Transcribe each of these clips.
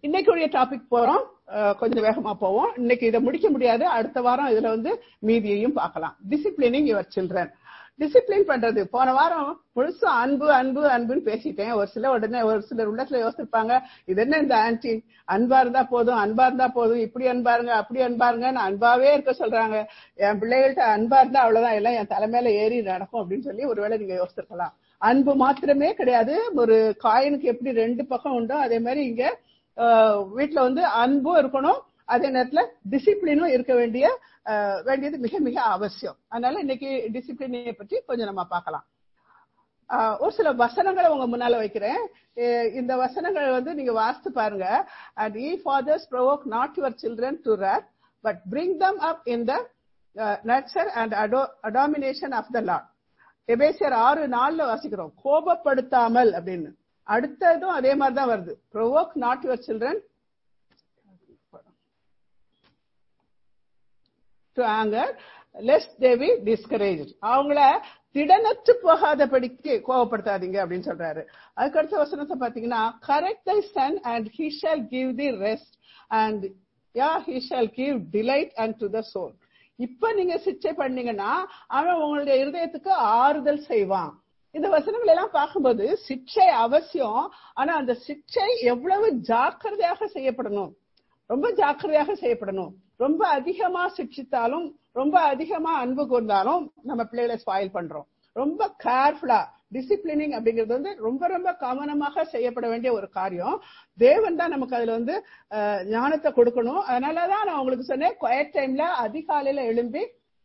இன்னைக்குரிய topic போறோம் அஹ், கொஞ்சம் வேகமா போவோம் இன்னைக்கு இதை முடிக்க முடியாது அடுத்த வாரம் இதுல வந்து மீதியையும் பார்க்கலாம் டிசிப்ளினிங் யுவர் சில்ட்ரன் டிசிப்ளின் பண்றது போன வாரம் முழுசும் அன்பு அன்பு அன்புன்னு பேசிட்டேன் ஒரு சில உடனே ஒரு சிலர் உள்ளத்துல யோசிச்சிருப்பாங்க இது என்ன இந்த ஆன்டி அன்பா இருந்தா போதும் அன்பா இருந்தா போதும் இப்படி அன்பாருங்க அப்படி அன்பாருங்க நான் அன்பாவே இருக்க சொல்றாங்க என் பிள்ளைகள்ட்ட அன்பா இருந்தா அவ்வளவுதான் எல்லாம் என் தலைமையில ஏறி நடக்கும் அப்படின்னு சொல்லி ஒருவேளை நீங்க யோசிச்சிருக்கலாம் அன்பு மாத்திரமே கிடையாது ஒரு காயினுக்கு எப்படி ரெண்டு பக்கம் உண்டோ அதே மாதிரி இங்க ஆஹ், வீட்ல வந்து அன்பும் இருக்கணும் அதே நேரத்துல டிசிப்ளினும் இருக்க வேண்டிய ஆஹ், வேண்டியது மிக மிக அவசியம் அதனால இன்னைக்கு டிசிப்ளினை பற்றி கொஞ்சம் நம்ம பார்க்கலாம் ஆஹ், ஒரு சில வசனங்களை உங்க முன்னால வைக்கிறேன் அஹ் இந்த வசனங்கள் வந்து நீங்க வாசித்து பாருங்க and ye fathers provoke not your children to wrath but bring them up in the nurture and admonition of the Lord எபேசியர் ஆறு நாள்ல வாசிக்கிறோம் கோபப்படுத்தாமல் அப்படின்னு அடுத்ததும் அதே மாதிரி தான் வருது provoke not your children to anger lest they be discourage அவங்கள திடனற்று போகாதபடிக்கு கோவப்படுத்தாதீங்க அப்படின்னு சொல்றாரு அதுக்கு அடுத்த வசனத்தை பாத்தீங்கன்னா correct thy son and he shall give thee rest and yea he shall give delight and to the soul இப்ப நீங்க சிக்ஷை பண்ணீங்கன்னா அவன் உங்களுடைய இருதயத்துக்கு ஆறுதல் செய்வான் இந்த வசனங்கள் எல்லாம் பார்க்கும்போது சிக்ஷை அவசியம் ஆனா அந்த சிக்ஷை எவ்வளவு ஜாக்கிரதையாக செய்யப்படணும் ரொம்ப ஜாக்கிரதையாக செய்யப்படணும் ரொம்ப அதிகமா சிக்ஷித்தாலும் ரொம்ப அதிகமா அன்பு கூர்ந்தாலும் நம்ம பிள்ளைகளை ஸ்பாயில் பண்றோம் ரொம்ப கேர்ஃபுல்லா டிசிப்ளினிங் அப்படிங்கிறது வந்து ரொம்ப ரொம்ப கவனமாக செய்யப்பட வேண்டிய ஒரு காரியம் தேவன் தான் நமக்கு அதுல வந்து அஹ், ஞானத்தை கொடுக்கணும் அதனாலதான் நான் உங்களுக்கு சொன்னேன் குவைட் டைம்ல அதிகாலையில எழும்பி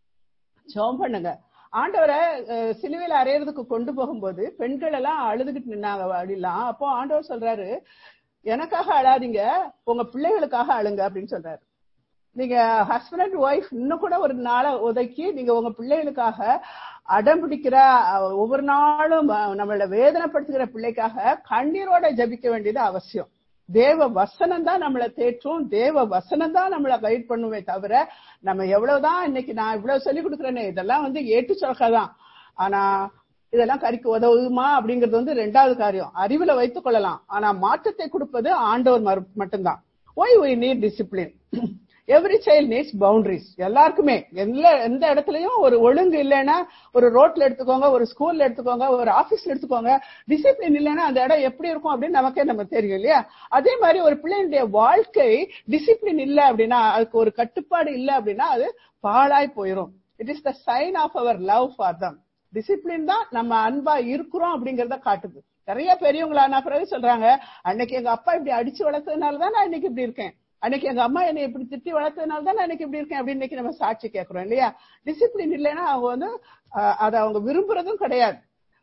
ஜெபம் பண்ணுங்க ஆண்டவரை அஹ், சிலுவையில அறையறதுக்கு கொண்டு போகும்போது பெண்கள் எல்லாம் அழுதுகிட்டு நின்னாங்க அப்படிலாம் அப்போ ஆண்டவர் சொல்றாரு எனக்காக அழாதீங்க உங்க பிள்ளைகளுக்காக அழுங்க அப்படின்னு சொல்றாரு நீங்க ஹஸ்பண்ட் அண்ட் ஒய்ஃப் இன்னும் கூட ஒரு நாளை ஒதுக்கி நீங்க உங்க பிள்ளைகளுக்காக அடம் பிடிக்கிற அஹ், ஒவ்வொரு நாளும் அஹ், நம்மள வேதனைப்படுத்துகிற பிள்ளைக்காக கண்ணீரோட ஜபிக்க வேண்டியது அவசியம் தேவ வசனம் தான் நம்மளை தேற்றும் தேவ வசனம் தான் நம்மளை கைட் பண்ணுமே தவிர நம்ம எவ்வளவுதான் இன்னைக்கு நான் இவ்வளவு சொல்லி கொடுக்குறேனே இதெல்லாம் வந்து ஏட்டு சொற்கதான் ஆனா இதெல்லாம் கறிக்கு உதவுமா அப்படிங்கிறது வந்து ரெண்டாவது காரியம் அறிவுல வைத்துக் கொள்ளலாம் ஆனா மாற்றத்தை கொடுப்பது ஆண்டவர் மறு- மட்டும்தான் why we need discipline every child needs boundaries எல்லாருக்குமே எல்லா எந்த இடத்துலயும் ஒரு ஒழுங்கு இல்லைன்னா ஒரு ரோட்ல எடுத்துக்கோங்க ஒரு ஸ்கூல்ல எடுத்துக்கோங்க ஒரு ஆபீஸ்ல எடுத்துக்கோங்க டிசிப்ளின் இல்லைன்னா அந்த இடம் எப்படி இருக்கும் அப்படின்னு நமக்கே நம்ம தெரியும் இல்லையா அதே மாதிரி ஒரு பிள்ளையினுடைய வாழ்க்கை டிசிப்ளின் இல்ல அப்படின்னா அதுக்கு ஒரு கட்டுப்பாடு இல்ல அப்படின்னா அது பாழாய் போயிடும் it is the sign of our love for them discipline தான் நம்ம அன்பா இருக்கிறோம் அப்படிங்கறத காட்டுது நிறைய பெரியவங்களான பிறகு சொல்றாங்க அன்னைக்கு எங்க அப்பா இப்படி அடிச்சு வளர்த்ததுனால தான் நான் இன்னைக்கு இப்படி இருக்கேன் அன்னைக்கு எங்க அம்மா என்னை இப்படி திட்டி வளர்த்ததுனால தான் நான் இன்னைக்கு இப்படி இருக்கேன் அப்படின்னு இன்னைக்கு நம்ம சாட்சி கேட்கிறோம் இல்லையா டிசிப்ளின் இல்லைன்னா அவங்க வந்து அஹ், அதை அவங்க விரும்புறதும் கிடையாது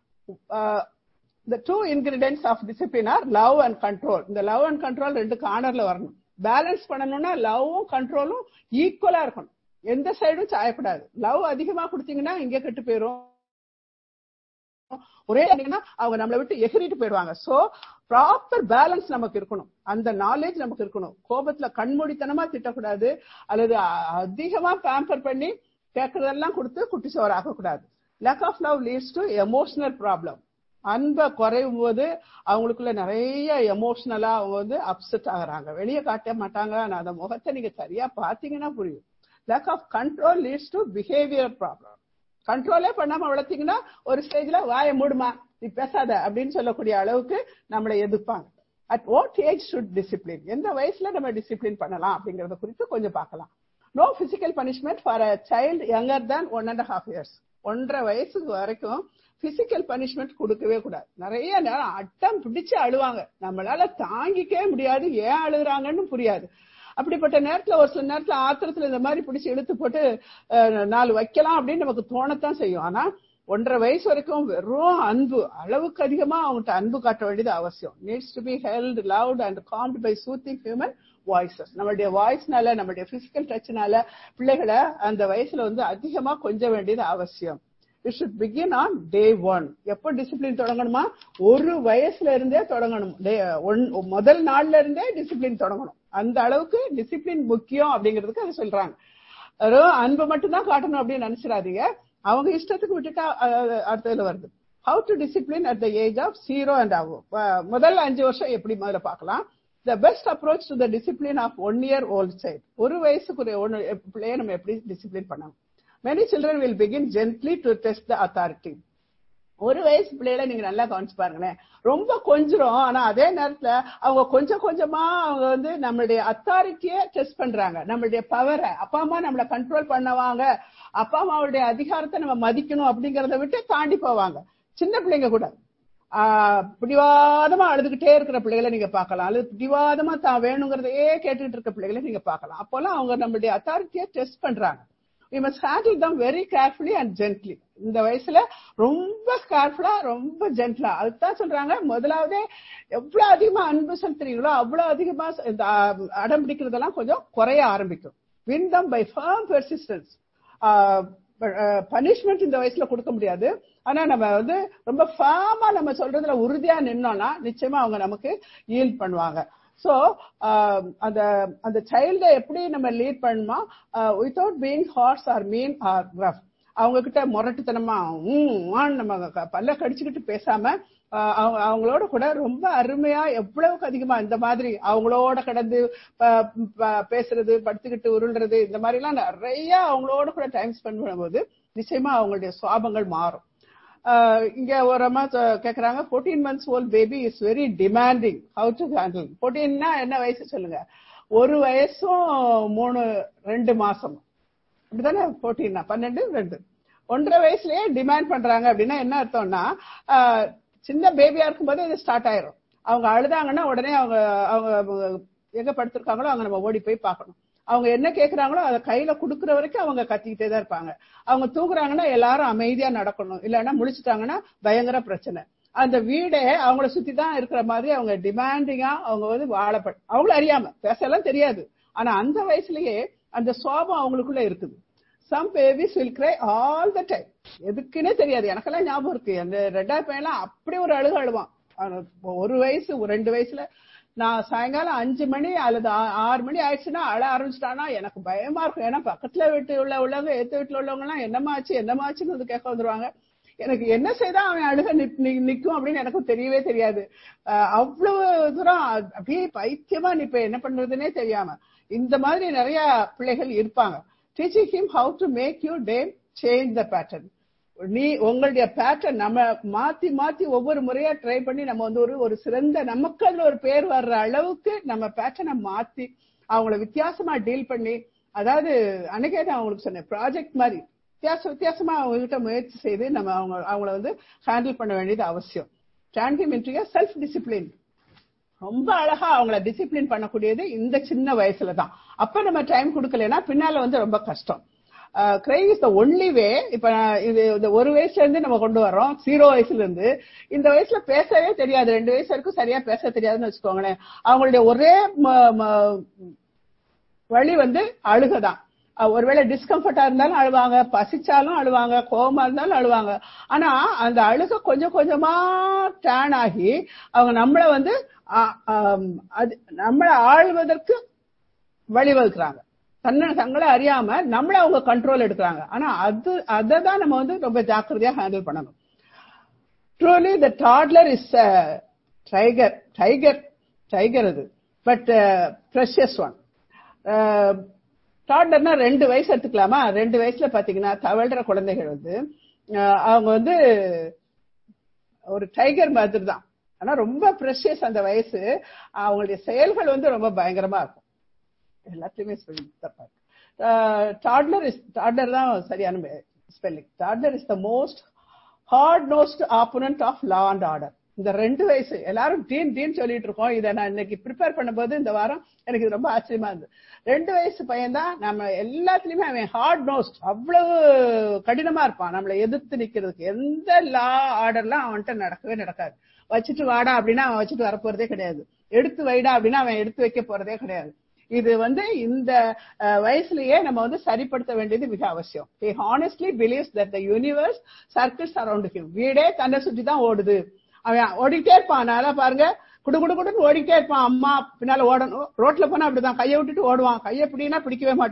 the two ingredients of discipline are love and control இந்த love and control ரெண்டு கார்னர்ல வரணும் பேலன்ஸ் பண்ணணும்னா லவ்வும் கண்ட்ரோலும் ஈக்குவலா இருக்கணும் எந்த சைடும் சாயக்கூடாது லவ் அதிகமா கொடுத்தீங்கன்னா இங்க கெட்டு போயிரும் ஒரே அடிங்கன்னா அவங்க நம்மளை விட்டு எகிரிட்டு போயிடுவாங்க சோ ப்ராப்பர் பேலன்ஸ் நமக்கு இருக்கணும் அந்த நாலேஜ் நமக்கு இருக்கணும் கோபத்துல கண்மூடித்தனமா திட்டக்கூடாது அல்லது அ- அதிகமா பேம்பர் பண்ணி கேட்கறதெல்லாம் கொடுத்து குட்டி சோறு ஆகக்கூடாது lack of love leads to emotional problem அன்பை குறையும் போது அவங்களுக்குள்ள நிறைய எமோஷனலா அவங்க வந்து அப்செட் ஆகுறாங்க வெளியே காட்ட மாட்டாங்க ஆனா அந்த முகத்தை நீங்க சரியா பாத்தீங்கன்னா புரியும் lack of control leads to behaviour problem கண்ட்ரோலே பண்ணாம வளர்த்தீங்கன்னா ஒரு ஸ்டேஜ்ல வாயை மூடுமா நீ பேசாத அப்படின்னு சொல்லக்கூடிய அளவுக்கு நம்மளை எதிர்ப்பாங்க at what age should discipline எந்த வயசுல நம்ம டிசிப்ளின் பண்ணலாம் அப்படிங்கறத குறித்து கொஞ்சம் பார்க்கலாம் no physical punishment for a child younger than one and half years ஒன்றரை வயசுக்கு வரைக்கும் பிசிக்கல் பனிஷ்மெண்ட் கொடுக்கவே கூடாது நிறைய நேரம் அட்டம் பிடிச்சு அழுவாங்க நம்மளால தாங்கிக்கவே முடியாது ஏன் அழுகுறாங்கன்னு புரியாது அப்படிப்பட்ட நேரத்துல ஒரு சில நேரத்துல ஆத்திரத்துல இந்த மாதிரி பிடிச்சு இழுத்து போட்டு அஹ், நாலு வைக்கலாம் அப்படின்னு நமக்கு தோணத்தான் செய்யும் ஆனா ஒன்றரை வயசு வரைக்கும் வெறும் அன்பு அளவுக்கு அதிகமா அவங்ககிட்ட அன்பு காட்ட வேண்டியது அவசியம் needs to be held loud and calmed by soothing human voices நம்மளுடைய வாய்ஸ்னால நம்மளுடைய பிசிக்கல் டச்னால பிள்ளைகளை அந்த வயசுல வந்து அதிகமா கொஞ்ச வேண்டியது அவசியம் it should begin on day one எப்போ டிசிப்ளின் தொடங்கணுமா ஒரு வயசுல இருந்தே தொடங்கணும் Day- ஒன்- முதல் நாள்ல இருந்தே டிசிப்ளின் தொடங்கணும் அந்த அளவுக்கு டிசிப்ளின் முக்கியம் அப்படிங்கிறதுக்கு அது சொல்றாங்க வெறும் அன்பு மட்டும்தான் காட்டணும் அப்படின்னு நினைச்சிடாதீங்க அவங்க இஷ்டத்துக்கு விட்டுட்டா அஹ், அடுத்ததுல வருது how to discipline at the age of zero and ஆகும் முதல் அஞ்சு வருஷம் எப்படி முதல்ல பார்க்கலாம் the best approach to the discipline of one year old child ஒரு வயசுக்குரிய ஒன்னு பிள்ளைய நம்ம எப்படி டிசிப்ளின் பண்ணணும் many children will begin gently to test the authority ஒரு வயசு பிள்ளைகளை நீங்க நல்லா கவனிச்சு பாருங்களேன் ரொம்ப கொஞ்சம் ஆனா அதே நேரத்துல அவங்க கொஞ்சம் கொஞ்சமா அவங்க வந்து நம்மளுடைய அத்தாரிட்டிய டெஸ்ட் பண்றாங்க நம்மளுடைய பவரை அப்பா அம்மா நம்மளை கண்ட்ரோல் பண்ணவாங்க அப்பா அம்மாவுடைய அதிகாரத்தை நம்ம மதிக்கணும் அப்படிங்கறத விட்டு தாண்டி போவாங்க சின்ன பிள்ளைங்க கூட ஆஹ் பிடிவாதமா அழுதுகிட்டே இருக்கிற பிள்ளைகளை நீங்க பார்க்கலாம் அல்லது பிடிவாதமா தான் வேணுங்கிறதையே கேட்டுட்டு இருக்க பிள்ளைகளை நீங்க பார்க்கலாம் அப்போல்லாம் அவங்க நம்மளுடைய அத்தாரிட்டியை டெஸ்ட் பண்றாங்க we must handle them very carefully and gently இந்த வயசுல ரொம்ப கேர்ஃபுல்லா ரொம்ப ஜென்ட்லா அதுதான் சொல்றாங்க முதலாவதே எவ்வளவு அதிகமா அன்பு செலுத்துறீங்களோ அவ்வளவு அதிகமா இந்த அடம் பிடிக்கிறதெல்லாம் கொஞ்சம் குறைய ஆரம்பிக்கும் win them by firm persistence punishment இந்த வயசுல கொடுக்க முடியாது ஆனா நம்ம வந்து ரொம்ப ஃபேமா நம்ம சொல்றதுல உறுதியா நின்னோம்னா நிச்சயமா அவங்க நமக்கு ஈல்ட் பண்ணுவாங்க சோ அந்த அந்த சைல்ட எப்படி நம்ம லீட் பண்ணுமா without being harsh or mean or rough அவங்க கிட்ட முரட்டுத்தனமா உம் நம்ம பல்ல கடிச்சுக்கிட்டு பேசாம அவங்க அவங்களோட கூட ரொம்ப அருமையா எவ்வளவுக்கு அதிகமா இந்த மாதிரி அவங்களோட கடந்து பேசுறது படுத்துக்கிட்டு உருள்றது இந்த மாதிரி எல்லாம் நிறைய அவங்களோட கூட டைம் ஸ்பெண்ட் பண்ணும்போது நிச்சயமா அவங்களுடைய சுவாபங்கள் மாறும் இங்க ஒரு அம்மா கேக்குறாங்க fourteen months old baby is very demanding how to handle ஃபோர்டீன்னா என்ன வயசு சொல்லுங்க ஒரு வயசும் மூணு ரெண்டு மாசம் அப்படிதானே ஃபோர்டீன்னா பன்னெண்டு ரெண்டு ஒன்றரை வயசுலயே டிமாண்ட் பண்றாங்க அப்படின்னா என்ன அர்த்தம்னா சின்ன பேபியா இருக்கும்போது இது ஸ்டார்ட் ஆயிரும் அவங்க அழுதாங்கன்னா உடனே அவங்க அவங்க எங்க படுத்திருக்காங்களோ அவங்க நம்ம ஓடி போய் பார்க்கணும் அவங்க என்ன கேக்குறாங்களோ அதை கையில குடுக்கற வரைக்கும் அவங்க கத்திக்கிட்டே தான் இருப்பாங்க அவங்க தூங்குறாங்கன்னா எல்லாரும் அமைதியா நடக்கணும் இல்லைன்னா முழிச்சிட்டாங்கன்னா பயங்கர பிரச்சனை அந்த வீடே அவங்கள சுத்தி தான் இருக்கிற மாதிரி அவங்க டிமாண்டிங்கா அவங்க வந்து வாழப்பட அவங்களும் அறியாம பேசலாம் தெரியாது ஆனா அந்த வயசுலயே அந்த சுவாபம் அவங்களுக்குள்ள இருக்குது some babies will cry all the time எதுக்குன்னே தெரியாது எனக்கெல்லாம் ஞாபகம் இருக்கு அந்த ரெண்டாவது பையன்லாம் அப்படி ஒரு அழுக அழுவான் ஒரு வயசு ஒரு ரெண்டு வயசுல நான் சாயங்காலம் அஞ்சு மணி அல்லது ஆறு மணி ஆயிடுச்சுன்னா அழ ஆரம்பிச்சிட்டானா எனக்கு பயமா இருக்கும் ஏன்னா பக்கத்துல வீட்டு உள்ள உள்ளவங்க எத்த வீட்டுல உள்ளவங்க எல்லாம் என்னமாச்சு என்னமாச்சுன்னு வந்து கேட்க வந்துருவாங்க எனக்கு என்ன செய்தா அவன் அழுக நிக்கும் அப்படின்னு எனக்கும் தெரியவே தெரியாது அவ்வளவு தூரம் அப்படியே பைத்தியமா நீ இப்ப என்ன பண்றதுன்னே தெரியாம இந்த மாதிரி நிறைய பிள்ளைகள் இருப்பாங்க teaching him how to make you day change the pattern நீ உங்களுடைய பேட்டர்ன் நம்ம மாத்தி மாத்தி ஒவ்வொரு முறையா ட்ரை பண்ணி நம்ம வந்து ஒரு ஒரு சிறந்த நமக்கு அதுல ஒரு பேர் வர்ற அளவுக்கு நம்ம பேட்டர்னை மாத்தி அவங்கள வித்தியாசமா டீல் பண்ணி அதாவது அன்னைக்கே நான் அவங்களுக்கு சொன்னேன் ப்ராஜெக்ட் மாதிரி வித்தியாச வித்தியாசமா அவங்ககிட்ட முயற்சி செய்து நம்ம அவங்க அவங்கள வந்து ஹேண்டில் பண்ண வேண்டியது அவசியம் டிரான்கிம் இன்ட்ரியா செல்ஃப் டிசிப்ளின் ரொம்ப அழகா அவங்கள டிசிப்ளின் பண்ணக்கூடியது இந்த சின்ன வயசுல தான் அப்ப நம்ம டைம் கொடுக்கலன்னா பின்னால வந்து ரொம்ப கஷ்டம் கிரை இஸ் த ஒன்லி வே இப்ப இது இந்த ஒரு வயசுல இருந்து நம்ம கொண்டு வரோம் ஜீரோ வயசுல இருந்து இந்த வயசுல பேசவே தெரியாது ரெண்டு வயசு வரைக்கும் சரியா பேச தெரியாதுன்னு வச்சுக்கோங்களேன் அவங்களுடைய ஒரே வழி வந்து அழுகதான் ஒருவேளை டிஸ்கம்ஃபர்டா இருந்தாலும் அழுவாங்க பசிச்சாலும் அழுவாங்க கோபமா இருந்தாலும் அழுவாங்க ஆனா அந்த அழுக கொஞ்சம் கொஞ்சமா டேன் ஆகி அவங்க நம்மள வந்து அது நம்மள ஆழ்வதற்கு வழிவகுக்கிறாங்க தன்னை தங்களை அறியாம நம்மள அவங்க கண்ட்ரோல் எடுக்கிறாங்க ஆனா அது அதை தான் நம்ம வந்து ரொம்ப ஜாக்கிரதையா ஹேண்டில் பண்ணணும் truly the toddler is tiger tiger tiger அது பட் ப்ரெஷியஸ் ஒன் டாட்லர்னா ரெண்டு வயசு எடுத்துக்கலாமா ரெண்டு வயசுல பாத்தீங்கன்னா தவழ்ற குழந்தைகள் வந்து அவங்க வந்து ஒரு டைகர் மாதிரி தான் ஆனா ரொம்ப ப்ரெஷியஸ் அந்த வயசு அவங்களுடைய செயல்கள் வந்து ரொம்ப பயங்கரமா இருக்கும் எல்லாத்தையுமே ஸ்பெல்லிங் தப்பா டாட்லர் இஸ் டாட்லர் தான் சரியான spelling toddler is the most hard nosed opponent of law and order இந்த ரெண்டு வயசு எல்லாரும் டீன் டீன் சொல்லிட்டு இருக்கோம் இதை நான் இன்னைக்கு ப்ரிப்பேர் பண்ணும்போது இந்த வாரம் எனக்கு இது ரொம்ப ஆச்சரியமா இருந்தது ரெண்டு வயசு பையன் தான் நம்ம எல்லாத்துலயுமே அவன் ஹார்ட் நோஸ்ட் அவ்வளவு கடினமா இருப்பான் நம்மளை எதிர்த்து நிக்கிறதுக்கு எந்த லா ஆர்டர்லாம் அவன்கிட்ட நடக்கவே நடக்காது வச்சுட்டு வாடா அப்படின்னா அவன் வச்சுட்டு வரப்போறதே கிடையாது எடுத்து வைடா அப்படின்னா அவன் எடுத்து வைக்க போறதே கிடையாது இது வந்து இந்த வயசுலயே நம்ம வந்து சரிப்படுத்த வேண்டியது மிக அவசியம் he honestly believes that the universe circles around him வீடே தன்னை சுற்றி தான் ஓடுது அவன் ஓடிக்கிட்டே இருப்பான் நல்லா பாருங்க குடு குடு குடுன்னு ஓடிக்கிட்டே இருப்பான் அம்மா பின்னால ஓடணும் ரோட்ல போனா அப்படிதான் கையை விட்டுட்டு ஓடுவான் கையை பிடினா பிடிக்கவே மாட்டான்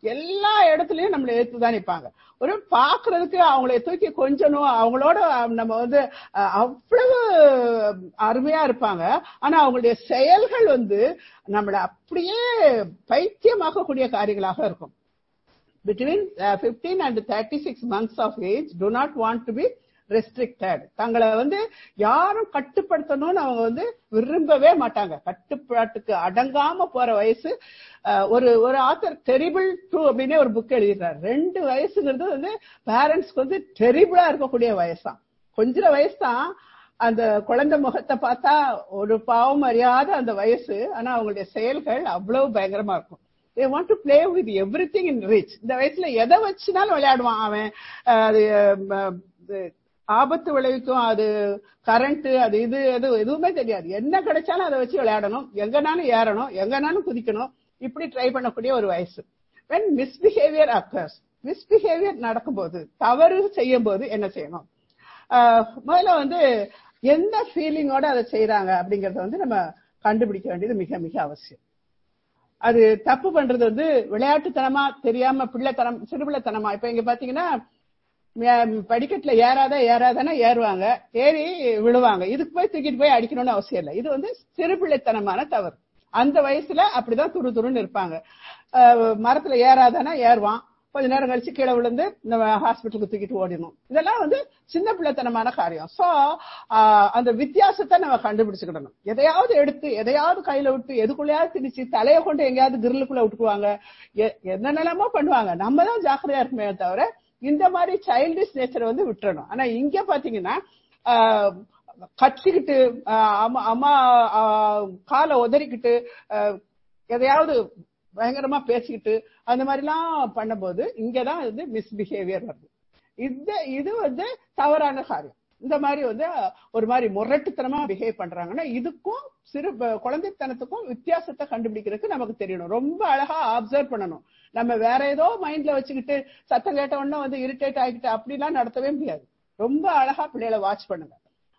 எல்லா இடத்துலயும் நம்மளை எதிர்த்து தான் நிற்பாங்க ஒரு பாக்குறதுக்கு அவங்களை தூக்கி கொஞ்சணும் அவங்களோட நம்ம வந்து அஹ், அவ்வளவு அருமையா இருப்பாங்க ஆனா அவங்களுடைய செயல்கள் வந்து நம்மளை அப்படியே பைத்தியமாக்கக்கூடிய காரியங்களாக இருக்கும் between uh, 15 and 36 months of age do not want to be restricted தங்களை வந்து யாரும் கட்டுப்படுத்தணும்னு அவங்க வந்து விரும்பவே மாட்டாங்க கட்டுப்பாட்டுக்கு அடங்காம போற வயசு அஹ், ஒரு ஒரு ஆத்தர் டெரிபிள் டூ அப்படின்னு ஒரு புக் எழுதிடுறாரு ரெண்டு வயசுங்கிறது வந்து பேரண்ட்ஸ்க்கு வந்து டெரிபிளா இருக்கக்கூடிய வயசுதான் கொஞ்ச வயசு தான் அந்த குழந்தை முகத்தை பார்த்தா ஒரு பாவம் அறியாத அந்த வயசு ஆனா அவங்களுடைய செயல்கள் அவ்வளவு பயங்கரமா இருக்கும் they want to play with everything in reach இந்த வயசுல எதை வச்சுனாலும் விளையாடுவான் அவன் அஹ் அது அஹ், இது ஆபத்து விளைவிக்கும் அது கரண்ட் அது இது எது எதுவுமே தெரியாது என்ன கிடைச்சாலும் அதை வச்சு விளையாடணும் எங்கனாலும் ஏறணும் எங்கனாலும் குதிக்கணும் இப்படி ட்ரை பண்ணக்கூடிய ஒரு வயசு when misbehavior occurs misbehavior நடக்கும்போது தவறு செய்யும் போது என்ன செய்யணும் ஆஹ் முதல்ல வந்து எந்த ஃபீலிங்கோட அதை செய்யறாங்க அப்படிங்கறத வந்து நம்ம கண்டுபிடிக்க வேண்டியது மிக மிக அவசியம் அது தப்பு பண்றது வந்து விளையாட்டுத்தனமா தெரியாம பிள்ளைத்தனம் சிறுபிள்ளைத்தனமா இப்ப இங்க பாத்தீங்கன்னா மே- படிக்கட்டுல ஏறாத ஏறாதானே ஏறுவாங்க ஏறி விழுவாங்க இதுக்கு போய் தூக்கிட்டு போய் அடிக்கணும்னு அவசியம் இல்லை இது வந்து சிறுபிள்ளைத்தனமான தவறு அந்த வயசுல அப்படிதான் துரு துருன்னு இருப்பாங்க அஹ் மரத்துல ஏறாதானே ஏறுவான் கொஞ்ச நேரம் கழிச்சு கீழே விழுந்து நம்ம ஹாஸ்பிட்டலுக்கு தூக்கிட்டு ஓடிடணும் இதெல்லாம் வந்து சின்ன பிள்ளைத்தனமான காரியம் சோ அந்த வித்தியாசத்தை நம்ம கண்டுபிடிச்சுக்கிடணும் எதையாவது எடுத்து எதையாவது கையில விட்டு எதுக்குள்ளயாவது திணிச்சு தலைய கொண்டு எங்கேயாவது கிரில்லுக்குள்ள விட்டுக்குவாங்க எ- என்ன நிலமோ பண்ணுவாங்க நம்ம தான் ஜாக்கிரதையா இருக்குமே தவிர இந்த மாதிரி சைல்டிஷ் நேச்சரை வந்து விட்டுறணும் ஆனா இங்க பாத்தீங்கன்னா ஆஹ், கத்திக்கிட்டு ஆஹ், அம்மா அம்மா ஆஹ், காலை உதறிக்கிட்டு ஆஹ், எதையாவது பயங்கரமா பேசிக்கிட்டு அந்த மாதிரிலாம் பண்ணும்போது இங்கதான் வந்து மிஸ்பிஹேவியர் வருது இது இது வந்து தவறான காரியம் இந்த மாதிரி வந்து ஒரு மாதிரி முரட்டுத்தனமா பிஹேவ் பண்றாங்கன்னா இதுக்கும் சிறு ப- குழந்தைத்தனத்துக்கும் வித்தியாசத்தை கண்டுபிடிக்கிறதுக்கு நமக்கு தெரியணும் ரொம்ப அழகா அப்சர்வ் பண்ணணும் நம்ம வேற ஏதோ மைண்ட்ல வச்சுக்கிட்டு சத்தம் கேட்ட உடனே வந்து இரிட்டேட் ஆகிட்டு அப்படிலாம் நடத்தவே முடியாது ரொம்ப அழகா பிள்ளைகளை வாட்ச் பண்ணுங்க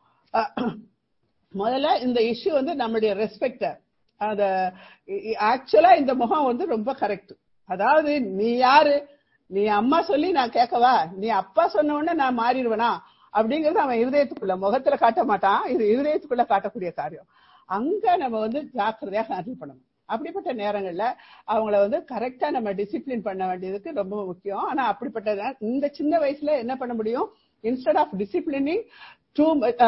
அஹ் முதல்ல இந்த இஷ்யூ வந்து நம்மளுடைய ரெஸ்பெக்டர் அத ஆக்சுவலா இந்த முகம் வந்து ரொம்ப கரெக்ட் அதாவது நீ யாரு நீ அம்மா சொல்லி நான் கேட்கவா நீ அப்பா சொன்ன உடனே நான் மாறிடுவேனா அப்படிங்கறது அவன் இருதயத்துக்குள்ள முகத்துல காட்ட மாட்டான் இது இருதயத்துக்குள்ள காட்டக்கூடிய காரியம் அங்க நம்ம வந்து ஜாக்கிரதையா ஹேண்டில் பண்ணணும் அப்படிப்பட்ட நேரங்கள்ல அவங்கள வந்து கரெக்டா நம்ம டிசிப்ளின் பண்ண வேண்டியதுக்கு ரொம்ப முக்கியம் ஆனா அப்படிப்பட்ட நே- இந்த சின்ன வயசுல என்ன பண்ண முடியும் இன்ஸ்டெட் ஆஃப் டிசிப்ளினிங் டூ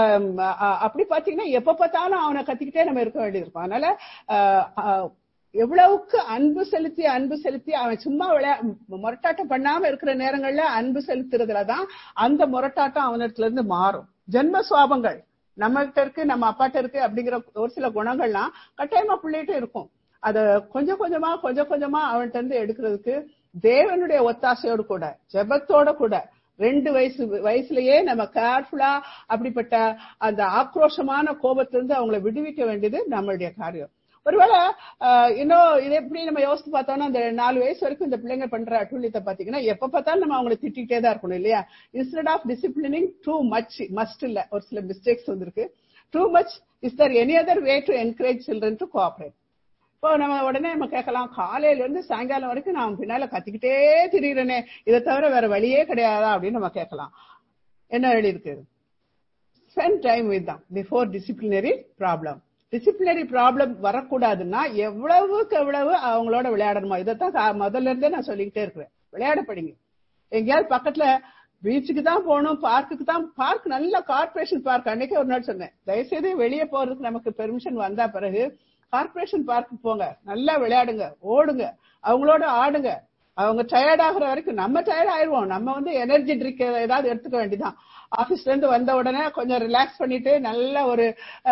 அப்படி பாத்தீங்கன்னா எப்ப பார்த்தாலும் அவனை கத்திக்கிட்டே நம்ம இருக்க வேண்டியது இருக்கும் அதனால அஹ், அஹ், எவ்வளவுக்கு அன்பு செலுத்தி அன்பு செலுத்தி அவன் சும்மா விளையா முரட்டாட்டம் பண்ணாம இருக்கிற நேரங்கள்ல அன்பு செலுத்துறதுலதான் அந்த முரட்டாட்டம் அவனிடத்துல இருந்து மாறும் ஜென்ம சுவாபங்கள் நம்ம கிட்ட இருக்கு நம்ம அப்பாட்ட இருக்கு அப்படிங்கிற ஒரு சில குணங்கள்லாம் கட்டாயமா பிள்ளைகிட்ட இருக்கும் அத கொஞ்சம் கொஞ்சமா கொஞ்சம் கொஞ்சமா அவன்கிட்ட இருந்து எடுக்கிறதுக்கு தேவனுடைய ஒத்தாசையோடு கூட ஜெபத்தோட கூட ரெண்டு வயசு வயசுலயே நம்ம கேர்ஃபுல்லா அப்படிப்பட்ட அந்த ஆக்ரோஷமான கோபத்திலிருந்து அவங்கள விடுவிக்க வேண்டியது நம்மளுடைய காரியம் ஒருவேளை ஆஹ், இன்னும் இதை எப்படி நம்ம யோசிச்சு பார்த்தோம்னா அந்த நாலு வயசு வரைக்கும் இந்த பிள்ளைங்க பண்ற அட்டூழியத்தை பாத்தீங்கன்னா எப்ப பார்த்தாலும் நம்ம அவங்களை திட்டிகிட்டே தான் இருக்கணும் இல்லையா instead of disciplining too much must இல்ல ஒரு சில மிஸ்டேக்ஸ் வந்திருக்கு too much is there any other way to encourage children to cooperate இப்போ நம்ம உடனே நம்ம கேட்கலாம் காலையில இருந்து சாயங்காலம் வரைக்கும் நான் பின்னால கத்திக்கிட்டே திரியிறேனே இதை தவிர வேற வழியே கிடையாதா அப்படின்னு நம்ம கேட்கலாம் என்ன எழுதி இருக்கு spend time with them before disciplinary problem disciplinary problem வரக்கூடாதுன்னா எவ்வளவுக்கு எவ்வளவு அவங்களோட விளையாடணுமோ இதைத்தான் கா- முதல்ல இருந்தே நான் சொல்லிக்கிட்டே இருக்கிறேன் விளையாட படிங்க எங்கேயாவது பக்கத்துல பீச்சுக்கு தான் போகணும் பார்க்குக்கு தான் பார்க் நல்ல கார்ப்பரேஷன் பார்க் அன்னைக்கே ஒரு நாள் சொன்னேன் தயவுசெய்து வெளியே போறதுக்கு நமக்கு பெர்மிஷன் வந்தா பிறகு கார்ப்பரேஷன் பார்க்கு போங்க நல்லா விளையாடுங்க ஓடுங்க அவங்களோட ஆடுங்க அவங்க டயர்ட் ஆகுற வரைக்கும் நம்ம டயர்ட் ஆயிடுவோம் நம்ம வந்து எனர்ஜி ட்ரிங்க் ஏதாவது எடுத்துக்க வேண்டியதான் ஆபீஸ்ல இருந்து வந்த உடனே கொஞ்சம் ரிலாக்ஸ் பண்ணிட்டு நல்ல ஒரு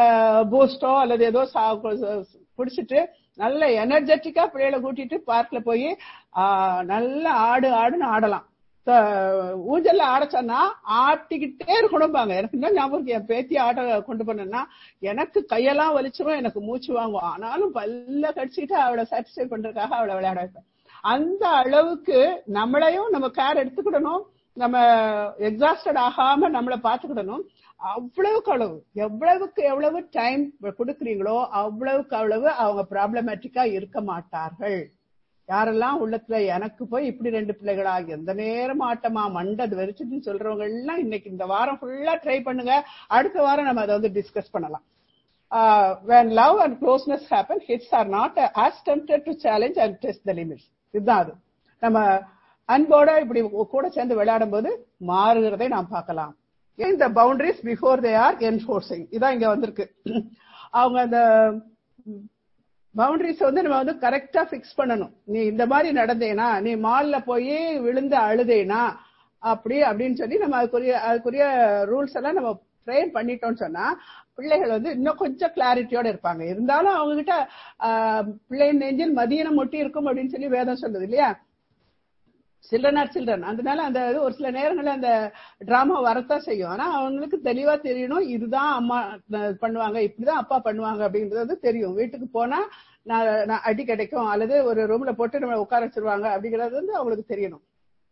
பூஸ்டோ அல்லது ஏதோ சா- குடிச்சிட்டு நல்ல எனர்ஜெட்டிக்கா பிள்ளைகளை கூட்டிட்டு பார்க்ல போய் நல்ல ஆடு ஆடுன்னு ஆடலாம் த- ஊஞ்சல்ல ஆட சொன்னா ஆட்டிக்கிட்டே இருக்கணும்பாங்க எனக்கு இன்னும் ஞாபகம் இருக்கு, என் பேத்தி ஆட்ட கொண்டு போனேன்னா எனக்கு கையெல்லாம் வலிச்சிரும் எனக்கு மூச்சு வாங்கும் ஆனாலும் பல்ல கடிச்சிட்டு அவளை சாட்டிஸ்ஃபை பண்றதுக்காக அவளை விளையாட வைப்பேன் அந்த அளவுக்கு நம்மளையும் நம்ம கேர் எடுத்துக்கிடணும் நம்ம எக்ஸாஸ்டட் ஆகாம நம்மளை பாத்துக்கிடணும் அவ்வளவுக்கு அளவு எவ்வளவுக்கு எவ்வளவு டைம் கொடுக்குறீங்களோ அவ்வளவுக்கு அவ்வளவு அவங்க ப்ராப்ளமேட்டிக்கா இருக்க மாட்டார்கள் யாரெல்லாம் உள்ளத்துல எனக்கு போய் இப்படி ரெண்டு பிள்ளைகளா எந்த நேரம் ஆட்டமா மண்டது வெறிச்சுன்னு சொல்றவங்க எல்லாம் இன்னைக்கு இந்த வாரம் ஃபுல்லா ட்ரை பண்ணுங்க அடுத்த வாரம் நம்ம அதை வந்து டிஸ்கஸ் பண்ணலாம் uh, when love and closeness happen, hits are not uh, as tempted to challenge and test the limits. இதுதான் அது நம்ம அன்போட இப்படி கூட சேர்ந்து விளையாடும் போது மாறுகிறதை நாம் பார்க்கலாம் இந்த boundaries before they are enforcing இதான் இங்க வந்திருக்கு அவங்க அந்த பவுண்டரிஸ் வந்து நம்ம வந்து கரெக்டா பிக்ஸ் பண்ணணும் நீ இந்த மாதிரி நடந்தேனா நீ மால்ல போய் விழுந்து அழுதேனா அப்படி அப்படின்னு சொல்லி நம்ம அதுக்குரிய அதுக்குரிய ரூல்ஸ் எல்லாம் நம்ம ஃப்ரேம் பண்ணிட்டோம்னு சொன்னா பிள்ளைகள் வந்து இன்னும் கொஞ்சம் கிளாரிட்டியோட இருப்பாங்க இருந்தாலும் அவங்க கிட்ட பிள்ளையின் நெஞ்சில் மதியனம் ஒட்டி இருக்கும் அப்படின்னு சொல்லி வேதம் சொல்லுது இல்லையா சில்ட்ரன் ஆர் சில்ட்ரன் அதனால அந்த இது ஒரு சில நேரங்கள்ல அந்த டிராமா வரத்தான் செய்யும் ஆனா அவங்களுக்கு தெளிவா தெரியணும் இதுதான் அம்மா பண்ணுவாங்க இப்படிதான் அப்பா பண்ணுவாங்க அப்படின்றது வந்து தெரியும் வீட்டுக்கு போனா நான் நான் அடி கிடைக்கும் அல்லது ஒரு ரூம்ல போட்டு நம்ம உட்கார வச்சிருவாங்க அப்படிங்கிறது வந்து அவங்களுக்கு தெரியணும்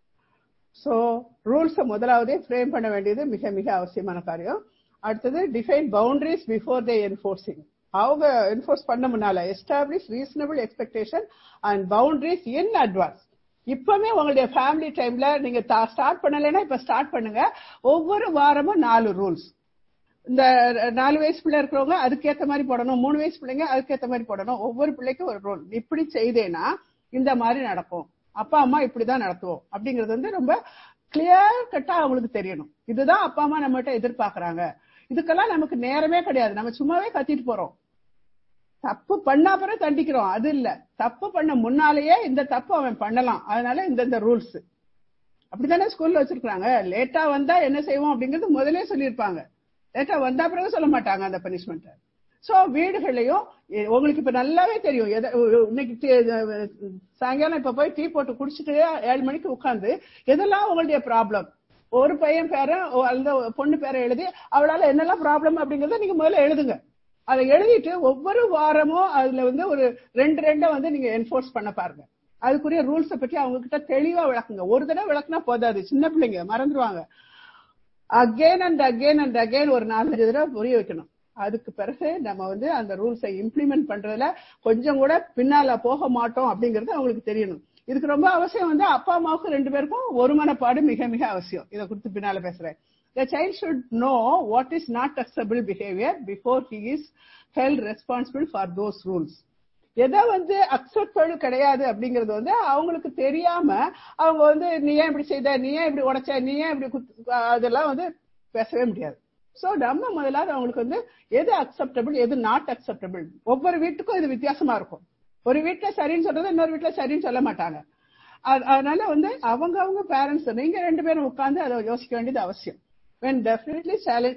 சோ ரூல்ஸை முதலாவதே ஃப்ரேம் பண்ண வேண்டியது மிக மிக அவசியமான காரியம் அடுத்தது define boundaries before they enforcing அவங்க என்ஃபோர்ஸ் பண்ண முன்னால establish reasonable expectation and boundaries in advance இப்பவே உங்களுடைய ஃபேமிலி டைம்ல நீங்க ஸ்டார்ட் பண்ணலைன்னா இப்ப ஸ்டார்ட் பண்ணுங்க ஒவ்வொரு வாரமும் நாலு ரூல்ஸ் இந்த நாலு வயசு பிள்ளை இருக்கிறவங்க அதுக்கேத்த மாதிரி போடணும் மூணு வயசு பிள்ளைங்க அதுக்கேத்த மாதிரி போடணும் ஒவ்வொரு பிள்ளைக்கும் ஒரு ரூல் இப்படி செய்தேன்னா இந்த மாதிரி நடக்கும் அப்பா அம்மா இப்படிதான் நடத்துவோம் அப்படிங்கிறது வந்து ரொம்ப கிளியர் கட்டா அவங்களுக்கு தெரியணும் இதுதான் அப்பா அம்மா நம்மகிட்ட எதிர்பார்க்கறாங்க இதுக்கெல்லாம் நமக்கு நேரமே கிடையாது நம்ம சும்மாவே கத்திட்டு போறோம் தப்பு பண்ண அப்புறம் தண்டிக்கிறோம் அது இல்ல தப்பு பண்ண முன்னாலேயே இந்த தப்பு அவன் பண்ணலாம் அதனால இந்த இந்த ரூல்ஸ் அப்படித்தானே ஸ்கூல்ல வச்சிருக்காங்க லேட்டா வந்தா என்ன செய்வோம் அப்படிங்கறது முதலே சொல்லியிருப்பாங்க லேட்டா வந்தா பிறகு சொல்ல மாட்டாங்க அந்த பனிஷ்மெண்ட் சோ வீடுகளையும் உங்களுக்கு இப்ப நல்லாவே தெரியும் இன்னைக்கு சாயங்காலம் இப்ப போய் டீ போட்டு குடிச்சிட்டு ஏழு மணிக்கு உட்காந்து எதெல்லாம் உங்களுடைய ப்ராப்ளம் ஒரு பையன் பேரை அந்த பொண்ணு பேரை எழுதி அவளால என்னெல்லாம் ப்ராப்ளம் அப்படிங்கறத நீங்க முதல்ல எழுதுங்க அதை எழுதிட்டு ஒவ்வொரு வாரமும் அதுல வந்து ஒரு ரெண்டு ரெண்ட வந்து நீங்க என்ஃபோர்ஸ் பண்ண பாருங்க அதுக்குரிய ரூல்ஸ பத்தி அவங்க கிட்ட தெளிவா விளக்குங்க ஒரு தடவை விளக்குனா போதாது சின்ன பிள்ளைங்க மறந்துடுவாங்க again and again and again ஒரு நாலஞ்சு தடவை புரிய வைக்கணும் அதுக்கு பிறகு நம்ம வந்து அந்த ரூல்ஸை இம்ப்ளிமெண்ட் பண்றதுல கொஞ்சம் கூட பின்னால போக மாட்டோம் அப்படிங்கறது அவங்களுக்கு தெரியணும் இதுக்கு ரொம்ப அவசியம் வந்து அப்பா அம்மாவுக்கு ரெண்டு பேருக்கும் ஒரு மனப்பாடு மிக மிக அவசியம் இதை குறித்து பின்னால பேசுறேன் The child should know what is not acceptable behavior before he is held responsible for those rules. எதை வந்து அக்செப்டபிள் கிடையாது அப்படிங்கறது வந்து அவங்களுக்கு தெரியாம அவங்க வந்து நீ ஏன் இப்படி செய்த நீ ஏன் இப்படி உடைச்ச நீ ஏன் இப்படி அதெல்லாம் வந்து பேசவே முடியாது சோ நம்ம முதலாவது அவங்களுக்கு வந்து எது அக்செப்டபிள் எது நாட் அக்செப்டபிள் ஒவ்வொரு வீட்டுக்கும் இது வித்தியாசமா இருக்கும் ஒரு வீட்டுல சரின்னு சொல்றது இன்னொரு வீட்டுல சரின்னு சொல்ல மாட்டாங்க அதனால வந்து அவங்க அவங்க பேரண்ட்ஸ் நீங்க ரெண்டு பேரும் உட்கார்ந்து அதை யோசிக்க வேண்டியது அவசியம் when definitely challenge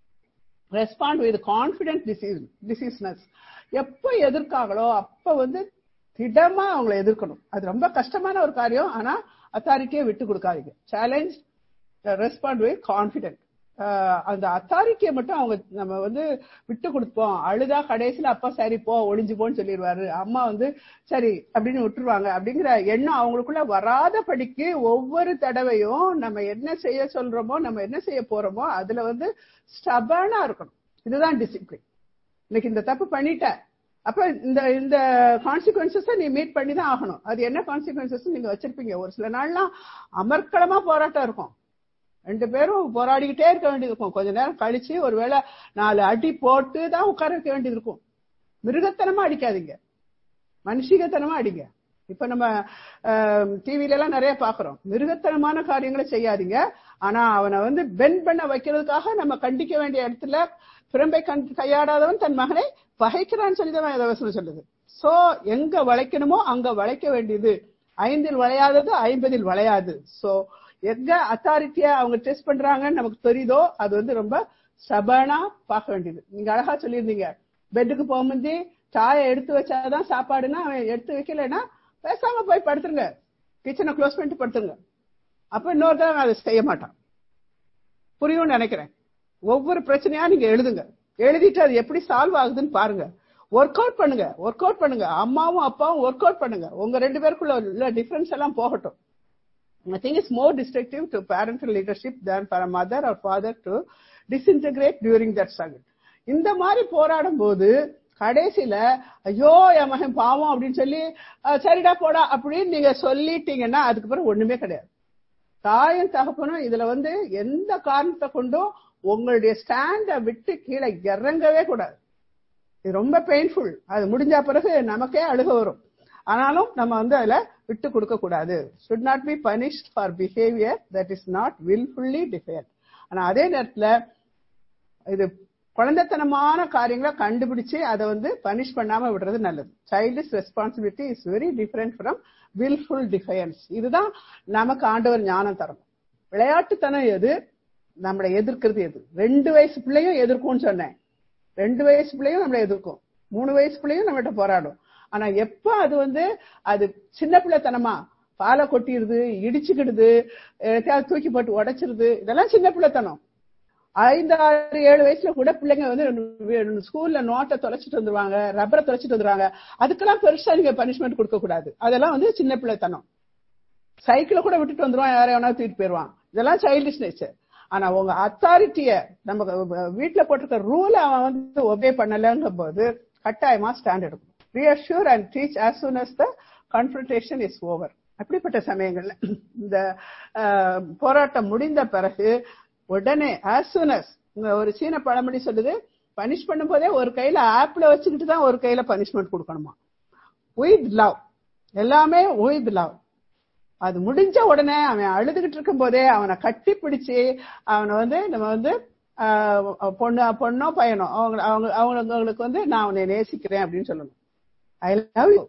respond with confident decisiveness எப்ப எதிர்க்காங்களோ அப்ப வந்து திடமா அவங்களை எதிர்க்கணும் அது ரொம்ப கஷ்டமான ஒரு காரியம் ஆனா அத்தாரிட்டியை விட்டு கொடுக்காதீங்க சேலஞ்ச் ரெஸ்பாண்ட் வித் கான்பிடென்ட் அந்த அத்தாரிட்டியை மட்டும் அவங்க நம்ம வந்து விட்டு கொடுப்போம் அழுதா கடைசியில அப்பா சரி போ ஒளிஞ்சு போன்னு சொல்லிடுவாரு அம்மா வந்து சரி அப்படின்னு விட்டுருவாங்க அப்படிங்கிற எண்ணம் அவங்களுக்குள்ள வராத படிக்கு ஒவ்வொரு தடவையும் நம்ம என்ன செய்ய சொல்றோமோ நம்ம என்ன செய்ய போறோமோ அதுல வந்து ஸ்டபர்னா இருக்கணும் இதுதான் டிசிப்ளின் இன்னைக்கு இந்த தப்பு பண்ணிட்ட அப்ப இந்த இந்த கான்சிக்வன்சஸ் நீ மீட் பண்ணி தான் ஆகணும் அது என்ன கான்சிக்வன்சஸ் நீங்க வச்சிருப்பீங்க ஒரு சில நாள்லாம் அமர்க்களமா போராட்டம் இருக்கும் ரெண்டு பேரும் போராடிக்கிட்டே இருக்க வேண்டியது இருக்கும் கொஞ்ச நேரம் கழிச்சு ஒருவேளை நாலு அடி போட்டு தான் உட்கார வைக்க வேண்டியது இருக்கும் மிருகத்தனமா அடிக்காதீங்க மனுஷிகத்தனமா அடிங்க இப்ப நம்ம டிவில எல்லாம் நிறைய பாக்குறோம் மிருகத்தனமான காரியங்களை செய்யாதீங்க ஆனா அவனை வந்து பென் பண்ண வைக்கிறதுக்காக நம்ம கண்டிக்க வேண்டிய இடத்துல பிறம்பை கையாடாதவன் தன் மகனை பகைக்கிறான்னு சொல்லிதான் வசனம் சொல்லுது சோ எங்க வளைக்கணுமோ அங்க வளைக்க வேண்டியது ஐந்தில் வளையாதது ஐம்பதில் வளையாது சோ எங்க அத்தாரிட்டியா அவங்க டெஸ்ட் பண்றாங்கன்னு நமக்கு தெரியுதோ அது வந்து ரொம்ப சபனா பார்க்க வேண்டியது நீங்க அழகா சொல்லியிருந்தீங்க பெட்டுக்கு போகும்போது சாயை எடுத்து வச்சாதான் சாப்பாடுன்னா அவன் எடுத்து வைக்கலன்னா பேசாம போய் படுத்துருங்க கிச்சனை க்ளோஸ் பண்ணிட்டு படுத்துருங்க அப்ப இன்னொரு தடவை அதை செய்ய மாட்டான் புரியும்னு நினைக்கிறேன் ஒவ்வொரு பிரச்சனையா நீங்க எழுதுங்க எழுதிட்டு அது எப்படி சால்வ் ஆகுதுன்னு பாருங்க ஒர்க் அவுட் பண்ணுங்க ஒர்க் அவுட் பண்ணுங்க அம்மாவும் அப்பாவும் ஒர்க் அவுட் பண்ணுங்க உங்க ரெண்டு பேருக்குள்ள உள்ள டிஃபரன்ஸ் எல்லாம் போகட்டும் I think it's more destructive to parental leadership than for a mother or father to disintegrate during that struggle. இந்த மாதிரி போராடும் போது கடைசியில ஐயோ என் மகன் பாவம் அப்படின்னு சொல்லி அஹ், சரிடா போடா அப்படின்னு நீங்க சொல்லிட்டீங்கன்னா அதுக்கு பிறகு ஒண்ணுமே கிடையாது தாயும் தகப்பனும் இதுல வந்து எந்த காரணத்தை கொண்டும் உங்களுடைய ஸ்டாண்ட விட்டு கீழே இறங்கவே கூடாது இது ரொம்ப பெயின்ஃபுல் அது முடிஞ்ச பிறகு நமக்கே அழுக வரும் ஆனாலும் நம்ம வந்து அதுல விட்டு கொடுக்க கூடாது should not be punished for behavior that is not willfully defiant ஆனா அதே நேரத்துல இது குழந்தைத்தனமான காரியங்களை கண்டுபிடிச்சு அதை வந்து பனிஷ் பண்ணாம விடுறது நல்லது childish responsibility is very different from wilful defiance இதுதான் நமக்கு ஆண்டவர் ஞானம் தரணும் விளையாட்டுத்தனம் எது நம்மளை எதிர்க்கிறது எது ரெண்டு வயசு பிள்ளையும் எதிர்க்கும்னு சொன்னேன் ரெண்டு வயசு பிள்ளையும் நம்மளை எதிர்க்கும் மூணு வயசு பிள்ளையும் நம்மகிட்ட போராடும் ஆனா எப்ப அது வந்து அது சின்ன பிள்ளைத்தனமா பாலை கொட்டிடுது இடிச்சுக்கிடுது எதையாவது தூக்கி போட்டு உடைச்சிருது இதெல்லாம் சின்ன பிள்ளைத்தனம் ஐந்து ஆறு ஏழு வயசுல கூட பிள்ளைங்க வந்து ஸ்கூல்ல நோட்டை தொலைச்சிட்டு வந்துருவாங்க ரப்பரை தொலைச்சிட்டு வந்துருவாங்க அதுக்கெல்லாம் பெருசா நீங்க பனிஷ்மெண்ட் கொடுக்க கூடாது அதெல்லாம் வந்து சின்ன பிள்ளைத்தனம் சைக்கிளை கூட விட்டுட்டு வந்துருவான் யாரை வேணா தூக்கிட்டு போயிருவான் இதெல்லாம் சைல்டிஷ் நேச்சர் ஆனா உங்க அத்தாரிட்டிய நம்ம வீட்டுல போட்டிருக்க ரூலை அவன் வந்து ஒபே பண்ணலங்கும் போது கட்டாயமா ஸ்டாண்ட் எடுக்கும் reassure and teach as soon as the confrontation is over அப்படிப்பட்ட சமயங்கள்ல இந்த அஹ், போராட்டம் முடிந்த பிறகு உடனே as soon as இங்க ஒரு சீன பழமொழி சொல்லுது பனிஷ் பண்ணும்போதே ஒரு கையில ஆப்பிள வச்சுக்கிட்டு தான் ஒரு கையில பனிஷ்மெண்ட் கொடுக்கணுமா வித் லவ் எல்லாமே வித் லவ் அது முடிஞ்ச உடனே அவன் அழுதுகிட்டு இருக்கும் போதே அவனை கட்டி பிடிச்சு அவனை வந்து நம்ம வந்து ஆஹ், பொண்ணு பொண்ணோ பையனோ அவங்க அவங்க அவங்களுக்கு வந்து நான் அவனை நேசிக்கிறேன் அப்படின்னு சொல்லணும் ஐ லவ் யூ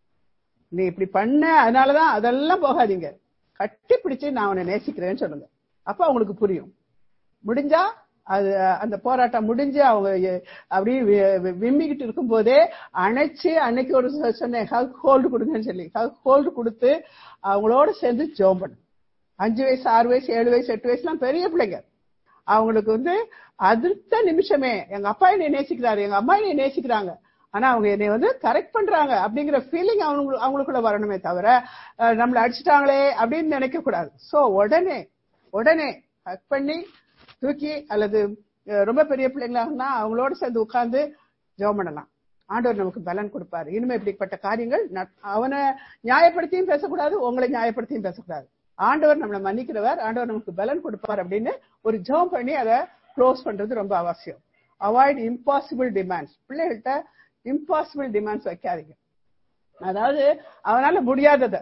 நீ இப்படி பண்ண அதனாலதான் அதெல்லாம் போகாதீங்க கட்டி பிடிச்சு நான் அவனை நேசிக்கிறேன்னு சொல்லுங்க அப்ப அவங்களுக்கு புரியும் முடிஞ்சா அது அந்த போராட்டம் முடிஞ்சு அவங்க எ- அப்படியே வி- வி- விம்மிக்கிட்டு இருக்கும் போதே அணைச்சு அன்னைக்கு ஒரு சொ- சொன்னேன் ஹக் ஹோல்டு கொடுங்கன்னு சொல்லி ஹக் ஹோல்டு கொடுத்து அவங்களோட சேர்ந்து ஜோம் பண்ணு அஞ்சு வயசு ஆறு வயசு ஏழு வயசு எட்டு வயசுலாம் பெரிய பிள்ளைங்க அவங்களுக்கு வந்து அடுத்த நிமிஷமே எங்க அப்பா என்னை நேசிக்கிறாரு எங்க அம்மா என்னை நேசிக்கிறாங்க ஆனா அவங்க என்னை வந்து கரெக்ட் பண்றாங்க அப்படிங்கிற ஃபீலிங் அவங்க அவங்களுக்குள்ள வரணுமே தவிர அஹ், நம்மள அடிச்சிட்டாங்களே அப்படின்னு நினைக்க கூடாது சோ உடனே உடனே ஹக் பண்ணி தூக்கி அல்லது அஹ், ரொம்ப பெரிய பிள்ளைங்களாகனா அவங்களோட சேர்ந்து உட்கார்ந்து ஜெபம் பண்ணலாம் ஆண்டவர் நமக்கு பலன் கொடுப்பாரு இனிமே இப்படிப்பட்ட காரியங்கள் நட்- அவனை நியாயப்படுத்தியும் பேசக்கூடாது உங்களை நியாயப்படுத்தியும் பேசக்கூடாது ஆண்டவர் நம்மளை மன்னிக்கிறவர் ஆண்டவர் நமக்கு பலன் கொடுப்பார் அப்படின்னு ஒரு ஜெபம் பண்ணி அதை க்ளோஸ் பண்றது ரொம்ப அவசியம் அவாய்ட் இம்பாசிபிள் டிமாண்ட்ஸ் பிள்ளைகள்கிட்ட இம்பாசிபிள் டிமாண்ட்ஸ் வைக்காதீங்க அதாவது அவனால முடியாததை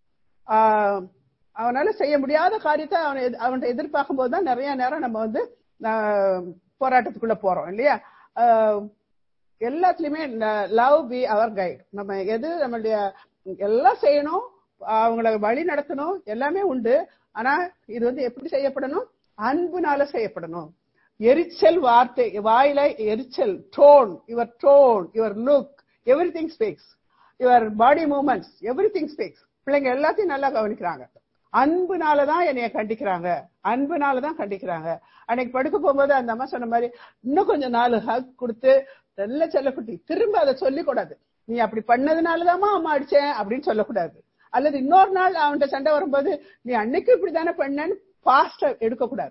ஆஹ், அவனால செய்ய முடியாத காரியத்தை அவன் எது- அவன்கிட்ட எதிர்பார்க்கும் போது தான் நிறைய நேரம் நம்ம வந்து ஆஹ், போராட்டத்துக்குள்ள போறோம் இல்லையா ஆஹ், எல்லாத்துலயுமே லவ் பி அவர் கைட் நம்ம எது நம்மளுடைய எல்லாம் செய்யணும் அவங்கள வழி நடத்தணும் எல்லாமே உண்டு ஆனா இது வந்து எப்படி செய்யப்படணும் அன்புனால செய்யப்படணும் எரிச்சல் வார்த்தை வாயில எரிச்சல் tone your tone your look everything speaks your body movements everything speaks பிள்ளைங்க எல்லாத்தையும் நல்லா கவனிக்கிறாங்க அன்புனால தான் என்னைய கண்டிக்கிறாங்க அன்புனால தான் கண்டிக்கிறாங்க அன்னைக்கு படுக்க போகும்போது அந்த அம்மா சொன்ன மாதிரி இன்னும் கொஞ்சம் நாலு ஹக் கொடுத்து நல்ல செல்லக்குட்டி திரும்ப அதை சொல்லக்கூடாது நீ அப்படி பண்ணதுனாலதாம்மா அம்மா அடிச்சேன் அப்படின்னு சொல்லக்கூடாது அல்லது இன்னொரு நாள் அவன்கிட்ட சண்டை வரும்போது நீ அன்னைக்கு இப்படிதானே பண்ணேன்னு பாஸ்டா எடுக்கக்கூடாது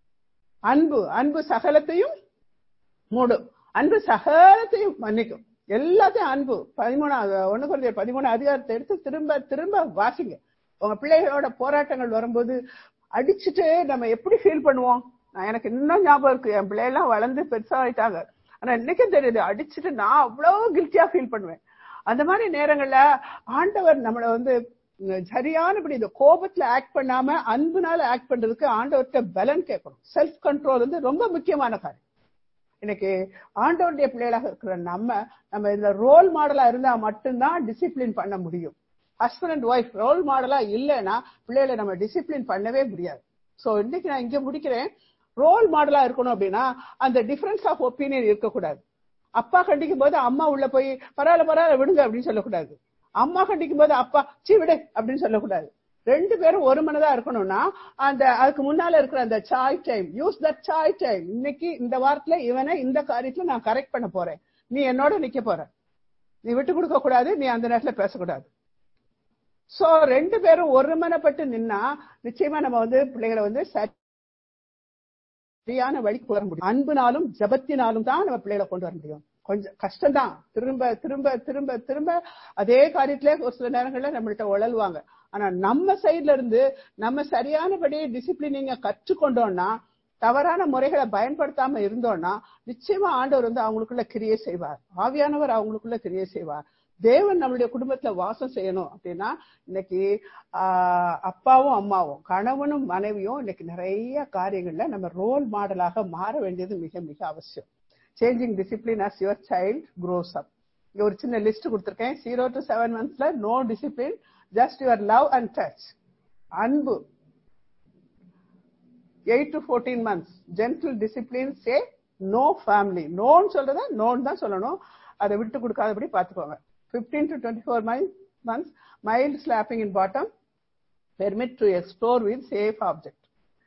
அன்பு அன்பு சகலத்தையும் மூடும் அன்பு சகலத்தையும் மன்னிக்கும் எல்லாத்தையும் அன்பு பதிமூணாவது ஒண்ணு குறைஞ்ச பதிமூணு அதிகாரத்தை எடுத்து திரும்ப திரும்ப வாசிங்க உங்க பிள்ளைகளோட போராட்டங்கள் வரும்போது அடிச்சுட்டு நம்ம எப்படி ஃபீல் பண்ணுவோம் நான் எனக்கு இன்னும் ஞாபகம் இருக்கு என் பிள்ளையெல்லாம் வளர்ந்து பெருசாயிட்டாங்க ஆனா இன்னைக்கும் தெரியுது அடிச்சுட்டு நான் அவ்வளவு கில்ட்டியா ஃபீல் பண்ணுவேன் அந்த மாதிரி நேரங்கள்ல ஆண்டவர் நம்மள வந்து உம், சரியானபடி இந்த கோபத்துல ஆக்ட் பண்ணாம அன்புனால ஆக்ட் பண்றதுக்கு ஆண்டவர்கிட்ட பலன் கேட்கணும் செல்ஃப் கண்ட்ரோல் வந்து ரொம்ப முக்கியமான காரியம் இன்னைக்கு ஆண்டவருடைய பிள்ளைகளாக இருக்கிற நம்ம நம்ம இந்த ரோல் மாடலா இருந்தா மட்டும்தான் டிசிப்ளின் பண்ண முடியும் ஹஸ்பண்ட் அண்ட் ஒய்ஃப் ரோல் மாடலா இல்லைன்னா பிள்ளைகளை நம்ம டிசிப்ளின் பண்ணவே முடியாது சோ இன்னைக்கு நான் இங்க முடிக்கிறேன் ரோல் மாடலா இருக்கணும் அப்படின்னா அந்த டிஃபரன்ஸ் ஆஃப் ஒப்பீனியன் இருக்கக்கூடாது அப்பா கண்டிக்கும் போது அம்மா உள்ள போய் பரவாயில்ல பரவாயில்ல விடுங்க அப்படின்னு சொல்லக்கூடாது அம்மா கண்டிக்கும் போது அப்பா சீ விடு அப்படின்னு சொல்லக்கூடாது ரெண்டு பேரும் ஒரு மனதா இருக்கணும்னா அந்த அதுக்கு முன்னால இருக்கிற அந்த chai time use that chai time இன்னைக்கு இந்த வாரத்துல இவனை இந்த காரியத்துல நான் கரெக்ட் பண்ண போறேன் நீ என்னோட நிக்க போற நீ விட்டு கொடுக்க கூடாது நீ அந்த நேரத்துல பேசக்கூடாது சோ ரெண்டு பேரும் ஒருமனப்பட்டு நின்னா நிச்சயமா நம்ம வந்து பிள்ளைகளை வந்து சரியான வழிக்கு வர முடியும் அன்புனாலும் ஜபத்தினாலும் தான் நம்ம பிள்ளைகளை கொண்டு வர முடியும் கொஞ்சம் கஷ்டம்தான் திரும்ப திரும்ப திரும்ப திரும்ப அதே காரியத்திலே ஒரு சில நேரங்கள்ல நம்மள்ட்ட உழல்வாங்க ஆனா நம்ம சைட்ல இருந்து நம்ம சரியானபடி டிசிப்ளினிங்க கற்றுக்கொண்டோம்னா தவறான முறைகளை பயன்படுத்தாம இருந்தோம்னா நிச்சயமா ஆண்டவர் வந்து அவங்களுக்குள்ள கிரியை செய்வார் ஆவியானவர் அவங்களுக்குள்ள கிரியை செய்வார் தேவன் நம்மளுடைய குடும்பத்துல வாசம் செய்யணும் அப்படின்னா இன்னைக்கு ஆஹ் அப்பாவும் அம்மாவும் கணவனும் மனைவியும் இன்னைக்கு நிறைய காரியங்கள்ல நம்ம ரோல் மாடலாக மாற வேண்டியது மிக மிக அவசியம் changing discipline as your child grows up இங்க ஒரு சின்ன லிஸ்ட் கொடுத்துருக்கேன் ஜீரோ டு செவன் மந்த்ஸ்ல no discipline just your love and touch அன்பு eight to fourteen months gentle discipline say no firmly நோன்னு சொல்றத நோன்னு தான் சொல்லணும் அதை விட்டு கொடுக்காதபடி பார்த்துக்கோங்க fifteen to twenty four months mild slapping in bottom permit to explore with safe object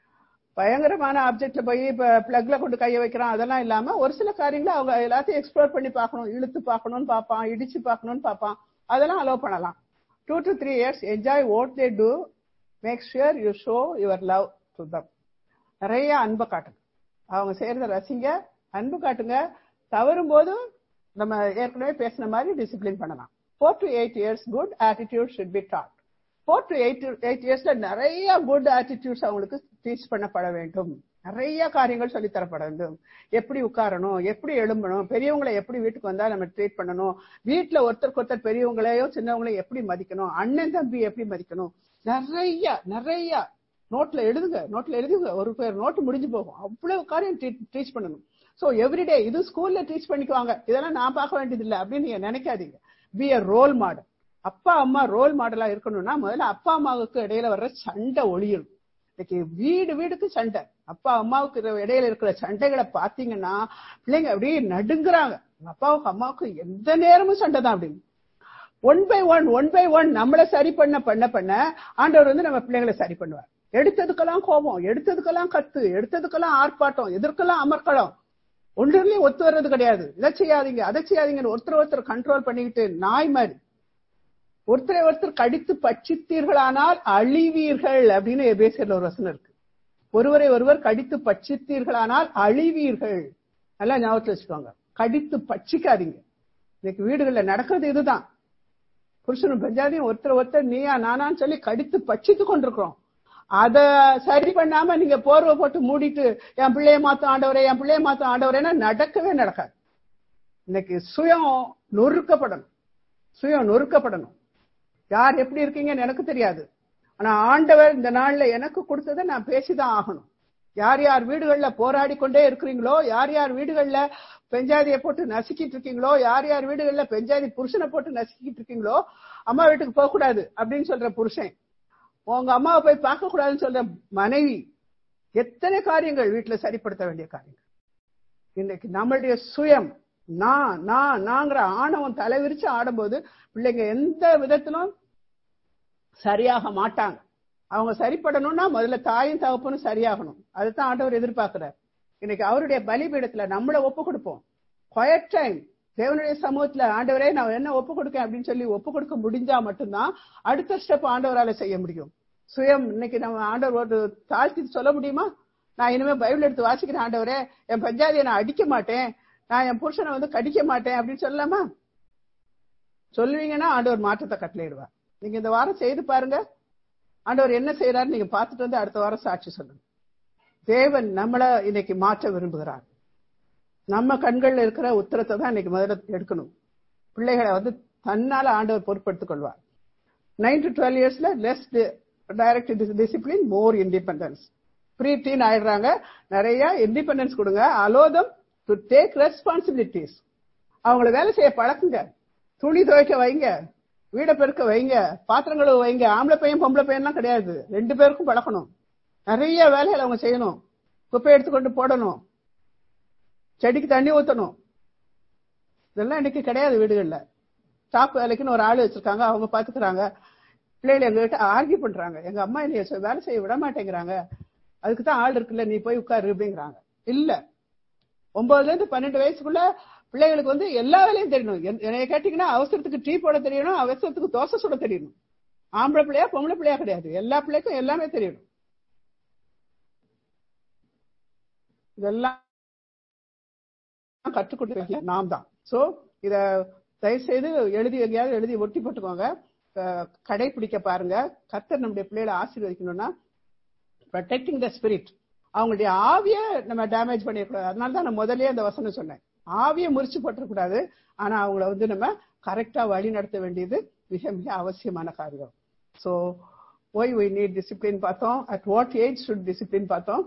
பயங்கரமான ஆப்ஜெக்ட்ல போய் இப்ப பிளக்ல கொண்டு கைய வைக்கிறான் அதெல்லாம் இல்லாம ஒரு சில காரியங்களை அவங்க எல்லாத்தையும் எக்ஸ்ப்ளோர் பண்ணி பார்க்கணும் இழுத்து பார்க்கணும்னு பார்ப்பான் இடிச்சு பார்க்கணும்னு பார்ப்பான் அதெல்லாம் அலோவ் பண்ணலாம் two to three years enjoy what they do make sure you show your love to them நிறைய அன்பை காட்டுங்க அவங்க செய்யறத ரசிங்க அன்பு காட்டுங்க தவறும் போது நம்ம ஏற்கனவே பேசின மாதிரி டிசிப்ளின் பண்ணலாம் four to eight years good attitude should be taught four to eight eight இயர்ஸ்ல நிறைய குட் ஆட்டிடியூட்ஸ் அவங்களுக்கு டீச் பண்ணப்பட வேண்டும் நிறைய காரியங்கள் சொல்லி தரப்பட வேண்டும் எப்படி உட்காரணும் எப்படி எழும்பணும் பெரியவங்களை எப்படி வீட்டுக்கு வந்தா நம்ம ட்ரீட் பண்ணணும் வீட்டுல ஒருத்தருக்கு ஒருத்தர் பெரியவங்களையோ சின்னவங்களையும் எப்படி மதிக்கணும் அண்ணன் தம்பி எப்படி மதிக்கணும் நிறைய நிறைய நோட்ல எழுதுங்க நோட்ல எழுதுங்க ஒரு பேர் நோட்டு முடிஞ்சு போகும் அவ்வளவு காரியம் டீச் பண்ணணும் சோ எவ்ரிடே இது ஸ்கூல்ல டீச் பண்ணிக்குவாங்க இதெல்லாம் நான் பார்க்க வேண்டியது இல்லை அப்படின்னு நீங்க நினைக்காதீங்க பி அ ரோல் மாடல் அப்பா அம்மா ரோல் மாடலா இருக்கணும்னா முதல்ல அப்பா அம்மாவுக்கு இடையில வர்ற சண்டை ஒளியணும் இன்னைக்கு வீடு வீடுக்கு சண்டை அப்பா அம்மாவுக்கு இடையில இருக்கிற சண்டைகளை பாத்தீங்கன்னா பிள்ளைங்க அப்படியே நடுங்குறாங்க அப்பாவுக்கு அம்மாவுக்கு எந்த நேரமும் சண்டை தான் அப்படின்னு one by one one by one நம்மள சரி பண்ண பண்ண பண்ண ஆண்டவர் வந்து நம்ம பிள்ளைங்களை சரி பண்ணுவார் எடுத்ததுக்கெல்லாம் கோபம் எடுத்ததுக்கெல்லாம் கத்து எடுத்ததுக்கெல்லாம் ஆர்ப்பாட்டம் எதற்கெல்லாம் அமர்க்களம் ஒன்றுலயும் ஒத்து வர்றது கிடையாது இதை செய்யாதீங்க அதை செய்யாதீங்கன்னு ஒருத்தர் ஒருத்தர் கண்ட்ரோல் பண்ணிக்கிட்டு நாய் மாதிரி ஒருத்தரை ஒருத்தர் கடித்து பட்சித்தீர்களானால் அழிவீர்கள் அப்படின்னு எபேசியர்ல ஒரு வசனம் இருக்கு ஒருவரை ஒருவர் கடித்து பட்சித்தீர்களானால் அழிவீர்கள் நல்லா ஞாபகத்தில் வச்சுக்கோங்க கடித்து பட்சிக்காதீங்க இன்னைக்கு வீடுகள்ல நடக்கிறது இதுதான் புருஷனும் பெஞ்சாதையும் ஒருத்தர் ஒருத்தர் நீயா நானான்னு சொல்லி கடித்து பட்சித்து கொண்டிருக்கிறோம் அத சரி பண்ணாம நீங்க போர்வை போட்டு மூடிட்டு என் பிள்ளைய மாத்தம் ஆண்டவரே என் பிள்ளைய மாத்தம் ஆண்டவரேன்னா நடக்கவே நடக்காது இன்னைக்கு சுயம் நொறுக்கப்படணும் சுயம் நொறுக்கப்படணும் யார் எப்படி இருக்கீங்கன்னு எனக்கு தெரியாது ஆனா ஆண்டவர் இந்த நாள்ல எனக்கு கொடுத்ததை நான் பேசிதான் ஆகணும் யார் யார் வீடுகள்ல போராடி கொண்டே இருக்கிறீங்களோ யார் யார் வீடுகள்ல பெஞ்சாதியை போட்டு நசுக்கிட்டு இருக்கீங்களோ யார் யார் வீடுகள்ல பெஞ்சாதி புருஷனை போட்டு நசுக்கிட்டு இருக்கீங்களோ அம்மா வீட்டுக்கு போக கூடாது அப்படின்னு சொல்ற புருஷன் உங்க அம்மாவை போய் பார்க்க கூடாதுன்னு சொல்ற மனைவி எத்தனை காரியங்கள் வீட்டுல சரிப்படுத்த வேண்டிய காரியங்கள் இன்னைக்கு நம்மளுடைய சுயம் நான் நான் நாங்கிற ஆணவம் தலைவிரிச்சு ஆடும்போது பிள்ளைங்க எந்த விதத்திலும் சரியாக மாட்டாங்க அவங்க சரிப்படணும்னா முதல்ல தாயும் தகப்பனும் சரியாகணும் அதுதான் ஆண்டவர் எதிர்பார்க்கிறார் இன்னைக்கு அவருடைய பலிபீடத்துல நம்மள ஒப்பு கொடுப்போம் குவயட் டைம் தேவனுடைய சமூகத்துல ஆண்டவரே நான் என்ன ஒப்பு கொடுக்கேன் அப்படின்னு சொல்லி ஒப்பு கொடுக்க முடிஞ்சா மட்டும்தான் அடுத்த ஸ்டெப் ஆண்டவரால செய்ய முடியும் சுயம் இன்னைக்கு நம்ம ஆண்டவர் ஒரு தாழ்த்தி சொல்ல முடியுமா நான் இனிமே பைபிள் எடுத்து வாசிக்கிறேன் ஆண்டவரே என் பஞ்சாதியை நான் அடிக்க மாட்டேன் நான் என் புருஷனை வந்து கடிக்க மாட்டேன் அப்படின்னு சொல்லலாமா சொல்லுவீங்கன்னா ஆண்டவர் மாற்றத்தை கட்டளையிடுவார் நீங்க இந்த வாரம் செய்து பாருங்க ஆண்டவர் என்ன செய்யறாரு நீங்க பார்த்துட்டு வந்து அடுத்த வாரம் சாட்சி சொல்லுங்க தேவன் நம்மள இன்னைக்கு மாற்ற விரும்புகிறார் நம்ம கண்கள்ல இருக்கிற உத்தரத்தை தான் இன்னைக்கு முதல்ல எடுக்கணும் பிள்ளைகளை வந்து தன்னால ஆண்டவர் பொறுப்படுத்திக் கொள்வார் நைன் டு டுவெல் இயர்ஸ்ல less direct discipline more independence preteen ஆயிடுறாங்க நிறைய இண்டிபெண்டன்ஸ் கொடுங்க அலோதம் டு டேக் ரெஸ்பான்சிபிலிட்டிஸ் அவங்கள வேலை செய்ய பழக்குங்க துணி துவைக்க வைங்க வீடை பெருக்க வைங்க பாத்திரங்களை வைங்க ஆம்பளை பையன் பொம்பளை பையன்லாம் கிடையாது ரெண்டு பேருக்கும் பழக்கணும் நிறைய வேலைகள் அவங்க செய்யணும் குப்பை எடுத்துக்கொண்டு போடணும் செடிக்கு தண்ணி ஊத்தணும் இதெல்லாம் இன்னைக்கு கிடையாது வீடுகள்ல ஸ்டாப் வேலைக்குன்னு ஒரு ஆள் வச்சிருக்காங்க அவங்க பாத்துக்கிறாங்க பிள்ளைகள் எங்ககிட்ட ஆர்கியூ பண்றாங்க எங்க அம்மா என்னைய வேலை செய்ய விட மாட்டேங்கிறாங்க அதுக்கு தான் ஆள் இருக்குல்ல நீ போய் உட்காரு அப்படிங்கிறாங்க இல்ல ஒன்பதுல இருந்து பன்னெண்டு வயசுக்குள்ள பிள்ளைகளுக்கு வந்து எல்லா வேலையும் தெரியணும் என்னைய கேட்டீங்கன்னா அவசரத்துக்கு டீ போட தெரியணும் அவசரத்துக்கு தோசை சுட தெரியணும் ஆம்பளை பிள்ளையா பொம்பளை பிள்ளையா கிடையாது எல்லா பிள்ளைக்கும் எல்லாமே தெரியணும் இதெல்லாம் கற்றுக் கொடுக்க நாம் தான் சோ இத தயவு செய்து எழுதி எங்கேயாவது எழுதி ஒட்டி போட்டுக்கோங்க அஹ், கடைபிடிக்க பாருங்க கர்த்தர் நம்முடைய பிள்ளைகளை ஆசீர்வதிக்கணும்னா ப்ரொடெக்டிங் த ஸ்பிரிட் அவங்களுடைய ஆவிய நம்ம டேமேஜ் பண்ணிடக்கூடாது அதனால தான் நான் முதல்லயே அந்த வசனம் சொன்னேன் ஆவியை முறிச்சு போட்டுறக்கூடாது ஆனா அவங்கள வந்து நம்ம கரெக்டா வழி நடத்த வேண்டியது மிக மிக அவசியமான காரியம் so why we need discipline பார்த்தோம் at what age should discipline பார்த்தோம்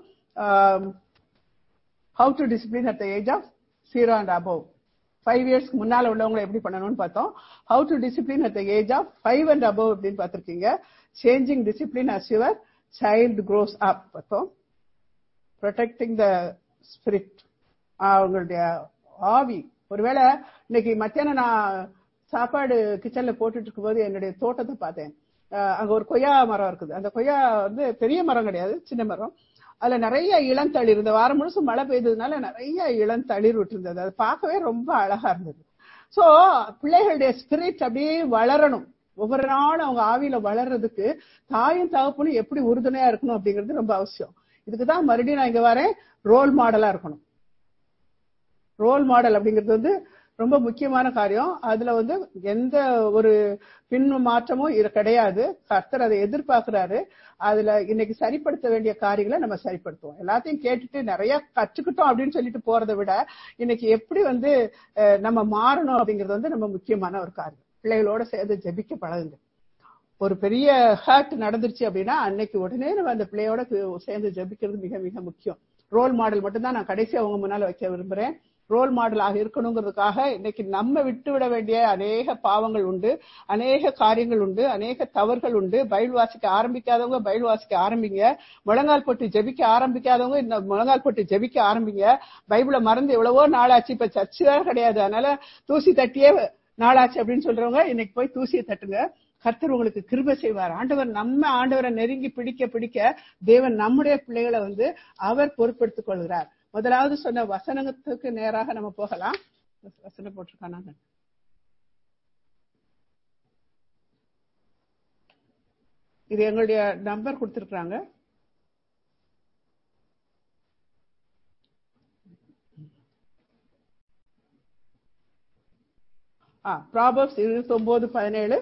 how to discipline at the age of zero and above five இயர்ஸ்க்கு முன்னால உள்ளவங்களை எப்படி பண்ணணும்னு பார்த்தோம் how to discipline at the age of five and above அப்படின்னு பார்த்திருக்கீங்க changing discipline as your child grows up பார்த்தோம் ப்ரொடெக்டிங் த ஸ்பிரிட் அவங்களுடைய ஆவி ஒருவேளை இன்னைக்கு மத்தியானம் நான் சாப்பாடு கிச்சன்ல போட்டுட்டு இருக்கும்போது என்னுடைய தோட்டத்தை பார்த்தேன் அஹ் அங்க ஒரு கொய்யா மரம் இருக்குது அந்த கொய்யா வந்து பெரிய மரம் கிடையாது சின்ன மரம் அதுல நிறைய இளந்தளிர் இந்த வாரம் முழுசும் மழை பெய்ததுனால நிறைய இளந்தளிர் விட்டுருந்தது அது பார்க்கவே ரொம்ப அழகா இருந்தது சோ பிள்ளைகளுடைய ஸ்பிரிட் அப்படியே வளரணும் ஒவ்வொரு நாளும் அவங்க ஆவியில வளர்றதுக்கு தாயும் தகப்பனும் எப்படி உறுதுணையா இருக்கணும் அப்படிங்கிறது ரொம்ப அவசியம் இதுக்கு தான் மறுபடியும் நான் இங்க வரேன் ரோல் மாடலா இருக்கணும் ரோல் மாடல் அப்படிங்கிறது வந்து ரொம்ப முக்கியமான காரியம் அதுல வந்து எந்த ஒரு பின் மாற்றமும் இது கிடையாது கர்த்தர் அதை எதிர்பார்க்கிறாரு அதுல இன்னைக்கு சரிப்படுத்த வேண்டிய காரியங்களை நம்ம சரிப்படுத்துவோம் எல்லாத்தையும் கேட்டுட்டு நிறைய கற்றுக்கிட்டோம் அப்படின்னு சொல்லிட்டு போறதை விட இன்னைக்கு எப்படி வந்து அஹ், நம்ம மாறணும் அப்படிங்கிறது வந்து நம்ம முக்கியமான ஒரு காரியம் பிள்ளைகளோட சேர்ந்து ஜெபிக்க பழகுங்க ஒரு பெரிய ஹர்ட் நடந்துருச்சு அப்படின்னா அன்னைக்கு உடனே நம்ம அந்த பிள்ளையோட சேர்ந்து ஜெபிக்கிறது மிக மிக முக்கியம் ரோல் மாடல் மட்டும்தான் நான் கடைசியா அவங்க முன்னால வைக்க விரும்புறேன் ரோல் மாடலாக இருக்கணுங்கிறதுக்காக இன்னைக்கு நம்ம விட்டு விட வேண்டிய அநேக பாவங்கள் உண்டு அநேக காரியங்கள் உண்டு அநேக தவறுகள் உண்டு பைபிள் வாசிக்க ஆரம்பிக்காதவங்க பைபிள் வாசிக்க ஆரம்பிங்க முழங்கால் போட்டு ஜெபிக்க ஆரம்பிக்காதவங்க இந்த முழங்கால் போட்டு ஜெபிக்க ஆரம்பிங்க பைபிளை மறந்து எவ்வளவோ நாளாச்சு இப்ப சர்ச்சு வேற கிடையாது அதனால தூசி தட்டியே நாளாச்சு அப்படின்னு சொல்றவங்க இன்னைக்கு போய் தூசியை தட்டுங்க கர்த்தர் உங்களுக்கு கிருபை செய்வார் ஆண்டவர் நம்ம ஆண்டவரை நெருங்கி பிடிக்க பிடிக்க தேவன் நம்முடைய பிள்ளைகளை வந்து அவர் பொறுப்பெடுத்துக் கொள்கிறார் முதலாவது சொன்ன வசனத்துக்கு நேராக நம்ம போகலாம் வசனம் போட்டிருக்கானாங்க இது எங்களுடைய நம்பர் கொடுத்திருக்காங்க ஆ ப்ராபர்ஸ் இருபத்தி ஒன்பது பதினேழு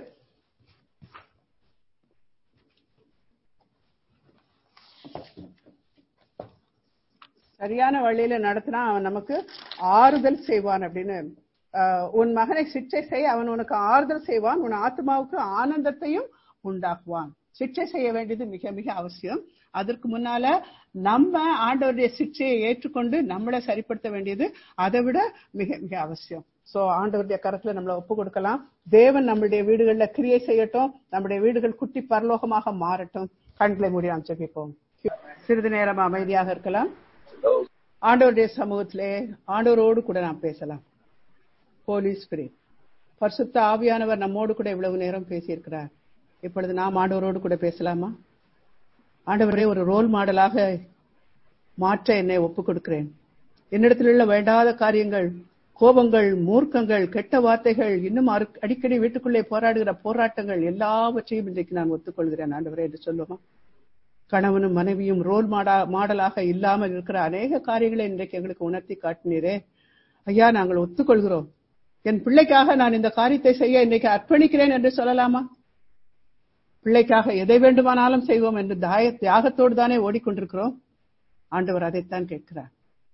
சரியான வழியில நடத்தினா அவன் நமக்கு ஆறுதல் செய்வான் அப்படின்னு ஆஹ், உன் மகனை சிற்றை செய் அவன் உனக்கு ஆறுதல் செய்வான் உன் ஆத்மாவுக்கு ஆனந்தத்தையும் உண்டாக்குவான் சிற்றை செய்ய வேண்டியது மிக மிக அவசியம் அதற்கு முன்னால நம்ம ஆண்டவருடைய சிற்றையை ஏற்றுக்கொண்டு நம்மளை சரிப்படுத்த வேண்டியது அதை விட மிக மிக அவசியம் சோ ஆண்டவருடைய கரத்துல நம்மள ஒப்பு கொடுக்கலாம் தேவன் நம்மளுடைய வீடுகள்ல கிரியை செய்யட்டும் நம்முடைய வீடுகள் குட்டி பரலோகமாக மாறட்டும் கண்களை மூடி நாம் ஜெபிப்போம் சிறிது நேரம் அமைதியாக இருக்கலாம் ஆண்டவருடைய சமூகத்திலே ஆண்டவரோடு கூட நாம் பேசலாம் ஹோலி ஸ்பிரிட் பரிசுத்த ஆவியானவர் நம்மோடு கூட இவ்வளவு நேரம் பேசியிருக்கிறார் இப்பொழுது நாம் ஆண்டவரோடு கூட பேசலாமா ஆண்டவரே ஒரு ரோல் மாடலாக மாற்ற என்னை ஒப்புக் கொடுக்கிறேன் என்னிடத்தில் உள்ள வேண்டாத காரியங்கள் கோபங்கள் மூர்க்கங்கள் கெட்ட வார்த்தைகள் இன்னும் அரு- அடிக்கடி வீட்டுக்குள்ளே போராடுகிற போராட்டங்கள் எல்லாவற்றையும் இன்றைக்கு நான் ஒத்துக்கொள்கிறேன் ஆண்டவரே என்று சொல்லுவோம் கணவனும் மனைவியும் ரோல் மாடா மாடலாக இல்லாமல் இருக்கிற அநேக காரியங்களை இன்றைக்கு எங்களுக்கு உணர்த்தி காட்டினீரே ஐயா நாங்கள் ஒத்துக்கொள்கிறோம் என் பிள்ளைக்காக நான் இந்த காரியத்தை செய்ய இன்றைக்கு அர்ப்பணிக்கிறேன் என்று சொல்லலாமா பிள்ளைக்காக எதை வேண்டுமானாலும் செய்வோம் என்று தாய தியாகத்தோடு தானே ஓடிக்கொண்டிருக்கிறோம் ஆண்டவர் அதைத்தான் கேட்கிறார்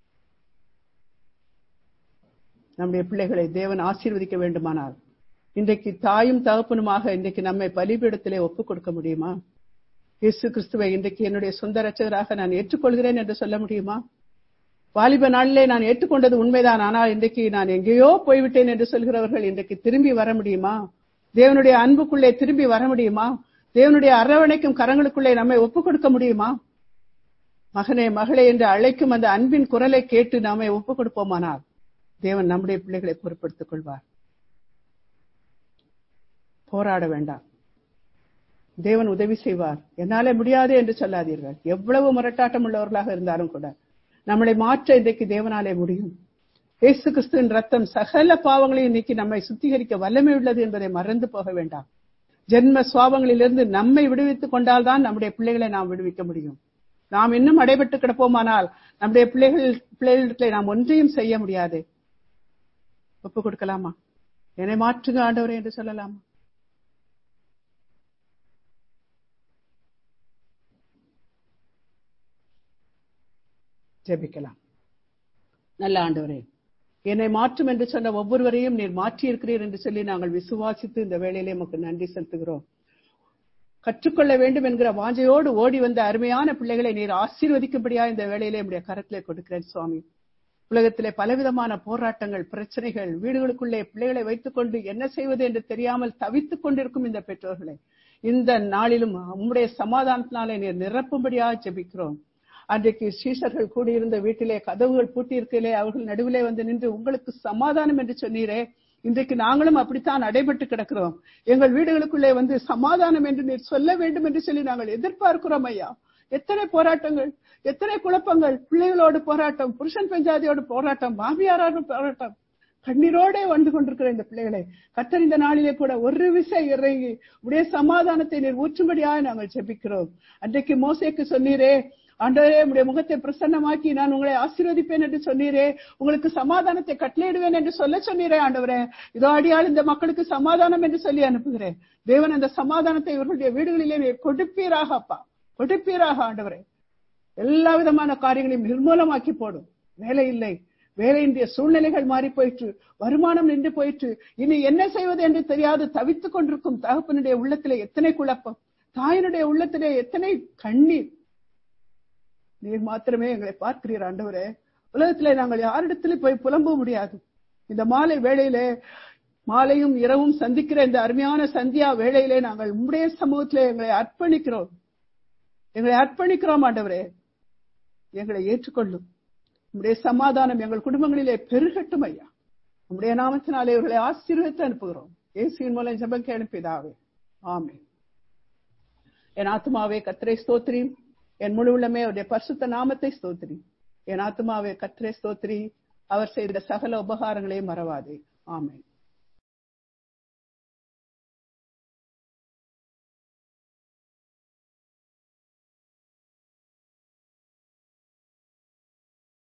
நம்முடைய பிள்ளைகளை தேவன் ஆசீர்வதிக்க வேண்டுமானால் இன்றைக்கு தாயும் தகப்பனுமாக இன்றைக்கு நம்மை பலிபீடத்திலே ஒப்புக் கொடுக்க முடியுமா இயேசு கிறிஸ்துவை இன்றைக்கு என்னுடைய சொந்த ரட்சகராக நான் ஏற்றுக்கொள்கிறேன் என்று சொல்ல முடியுமா வாலிப நாளிலே நான் ஏற்றுக்கொண்டது உண்மைதான் ஆனால் இன்றைக்கு நான் எங்கேயோ போய்விட்டேன் என்று சொல்கிறவர்கள் இன்றைக்கு திரும்பி வர முடியுமா தேவனுடைய அன்புக்குள்ளே திரும்பி வர முடியுமா தேவனுடைய அரவணைக்கும் கரங்களுக்குள்ளே நம்மை ஒப்புக் கொடுக்க முடியுமா மகனே மகளே என்று அழைக்கும் அந்த அன்பின் குரலை கேட்டு நாமே ஒப்புக் கொடுப்போமானால் தேவன் நம்முடைய பிள்ளைகளை பொறுப்படுத்திக் கொள்வார் போராட வேண்டாம் தேவன் உதவி செய்வார் என்னாலே முடியாது என்று சொல்லாதீர்கள் எவ்வளவு முரட்டாட்டம் உள்ளவர்களாக இருந்தாலும் கூட நம்மளை மாற்ற இன்றைக்கு தேவனாலே முடியும் இயேசு கிறிஸ்துவின் ரத்தம் சகல பாவங்களையும் நீக்கி நம்மை சுத்திகரிக்க வல்லமை உள்ளது என்பதை மறந்து போக வேண்டாம் ஜென்ம சுவாபங்களிலிருந்து நம்மை விடுவித்துக் கொண்டால்தான் நம்முடைய பிள்ளைகளை நாம் விடுவிக்க முடியும் நாம் இன்னும் அடைபட்டு கிடப்போமானால் நம்முடைய பிள்ளைகள் பிள்ளைகளிடத்தில் நாம் ஒன்றையும் செய்ய முடியாது ஒப்பு கொடுக்கலாமா என்னை மாற்றுங்க ஆண்டவரே என்று சொல்லலாமா ஜெபிக்கலாம் நல்ல ஆண்டவரே என்னை மாற்றும் என்று சொன்ன ஒவ்வொருவரையும் நீர் மாற்றி இருக்கிறீர் என்று சொல்லி நாங்கள் விசுவாசித்து இந்த வேளையிலே உமக்கு நன்றி செலுத்துகிறோம் கற்றுக்கொள்ள வேண்டும் என்கிற வாஞ்சையோடு ஓடி வந்த அருமையான பிள்ளைகளை நீர் ஆசீர்வதிக்கும்படியா இந்த வேளையிலே நம்முடைய கரத்திலே கொடுக்கிறேன் சுவாமி உலகத்திலே பலவிதமான போராட்டங்கள் பிரச்சனைகள் வீடுகளுக்குள்ளே பிள்ளைகளை வைத்துக் கொண்டு என்ன செய்வது என்று தெரியாமல் தவித்துக் கொண்டிருக்கும் இந்த பெற்றோர்களை இந்த நாளிலும் உம்முடைய சமாதானத்தினாலே நீர் நிரப்பும்படியா ஜெபிக்கிறோம் அன்றைக்கு சீஷர்கள் கூடியிருந்த வீட்டிலே கதவுகள் பூட்டி இருக்கையிலே அவர்கள் நடுவிலே வந்து நின்று உங்களுக்கு சமாதானம் என்று சொன்னீரே இன்றைக்கு நாங்களும் அப்படித்தான் அடைபட்டு கிடக்கிறோம் எங்கள் வீடுகளுக்குள்ளே வந்து சமாதானம் என்று நீர் சொல்ல வேண்டும் என்று சொல்லி நாங்கள் எதிர்பார்க்கிறோம் ஐயா எத்தனை போராட்டங்கள் எத்தனை குழப்பங்கள் பிள்ளைகளோடு போராட்டம் புருஷன் பெஞ்சாதியோடு போராட்டம் மாமியாரோடு போராட்டம் கண்ணீரோட வந்து கொண்டிருக்கிற இந்த பிள்ளைகளை கத்தர் இந்த நாளிலே கூட ஒரு விசை இறங்கி உடைய சமாதானத்தை நீர் ஊற்றும்படியாக நாங்கள் ஜெபிக்கிறோம் அன்றைக்கு மோசேக்கு சொன்னீரே ஆண்டவரே உடைய முகத்தை பிரசன்னமாக்கி நான் உங்களை ஆசீர்வதிப்பேன் என்று சொன்னீரே உங்களுக்கு சமாதானத்தை கட்டளையிடுவேன் என்று சொல்ல சொன்னீரே ஆண்டவரே இதோ அடியால் இந்த மக்களுக்கு சமாதானம் என்று சொல்லி அனுப்புகிறேன் தேவன் அந்த சமாதானத்தை இவர்களுடைய வீடுகளிலே நீர் கொடுப்பீராக அப்பா கொடுப்பீராக ஆண்டவரே எல்லா விதமான காரியங்களையும் நிர்மூலமாக்கி போடும் வேலை இல்லை வேலையின்றைய சூழ்நிலைகள் மாறி போயிற்று வருமானம் நின்று போயிற்று இனி என்ன செய்வது என்று தெரியாது தவித்துக் கொண்டிருக்கும் தகப்பனுடைய உள்ளத்திலே எத்தனை குழப்பம் தாயினுடைய உள்ளத்திலே எத்தனை கண்ணீர் நீர் மாத்திரமே எங்களை பார்க்கிறீர் ஆண்டவரே உலகத்திலே நாங்கள் யாரிடத்திலே போய் புலம்ப முடியாது இந்த மாலை வேளையிலே மாலையும் இரவும் சந்திக்கிற இந்த அருமையான சந்தியா வேளையிலே நாங்கள் உம்முடைய சமூகத்திலே எங்களை அர்ப்பணிக்கிறோம் எங்களை அர்ப்பணிக்கிறோம் ஆண்டவரே எங்களை ஏற்றுக்கொள்ளும் உம்முடைய சமாதானம் எங்கள் குடும்பங்களிலே பெருகட்டும் ஐயா உம்முடைய நாமத்தினாலே இவர்களை ஆசீர்வதித்து அனுப்புகிறோம் இயேசுவின் மூலம் ஜெபம் அனுப்பிதாவே ஆமே என் ஆத்மாவே கத்திரை ஸ்தோத்ரி என் முழு உள்ளமே அவருடைய பரிசுத்த நாமத்தை ஸ்தோத்ரி என் ஆத்மாவே கத்திரை ஸ்தோத்ரி அவர் செய்த சகல உபகாரங்களையும் மறவாதே ஆமே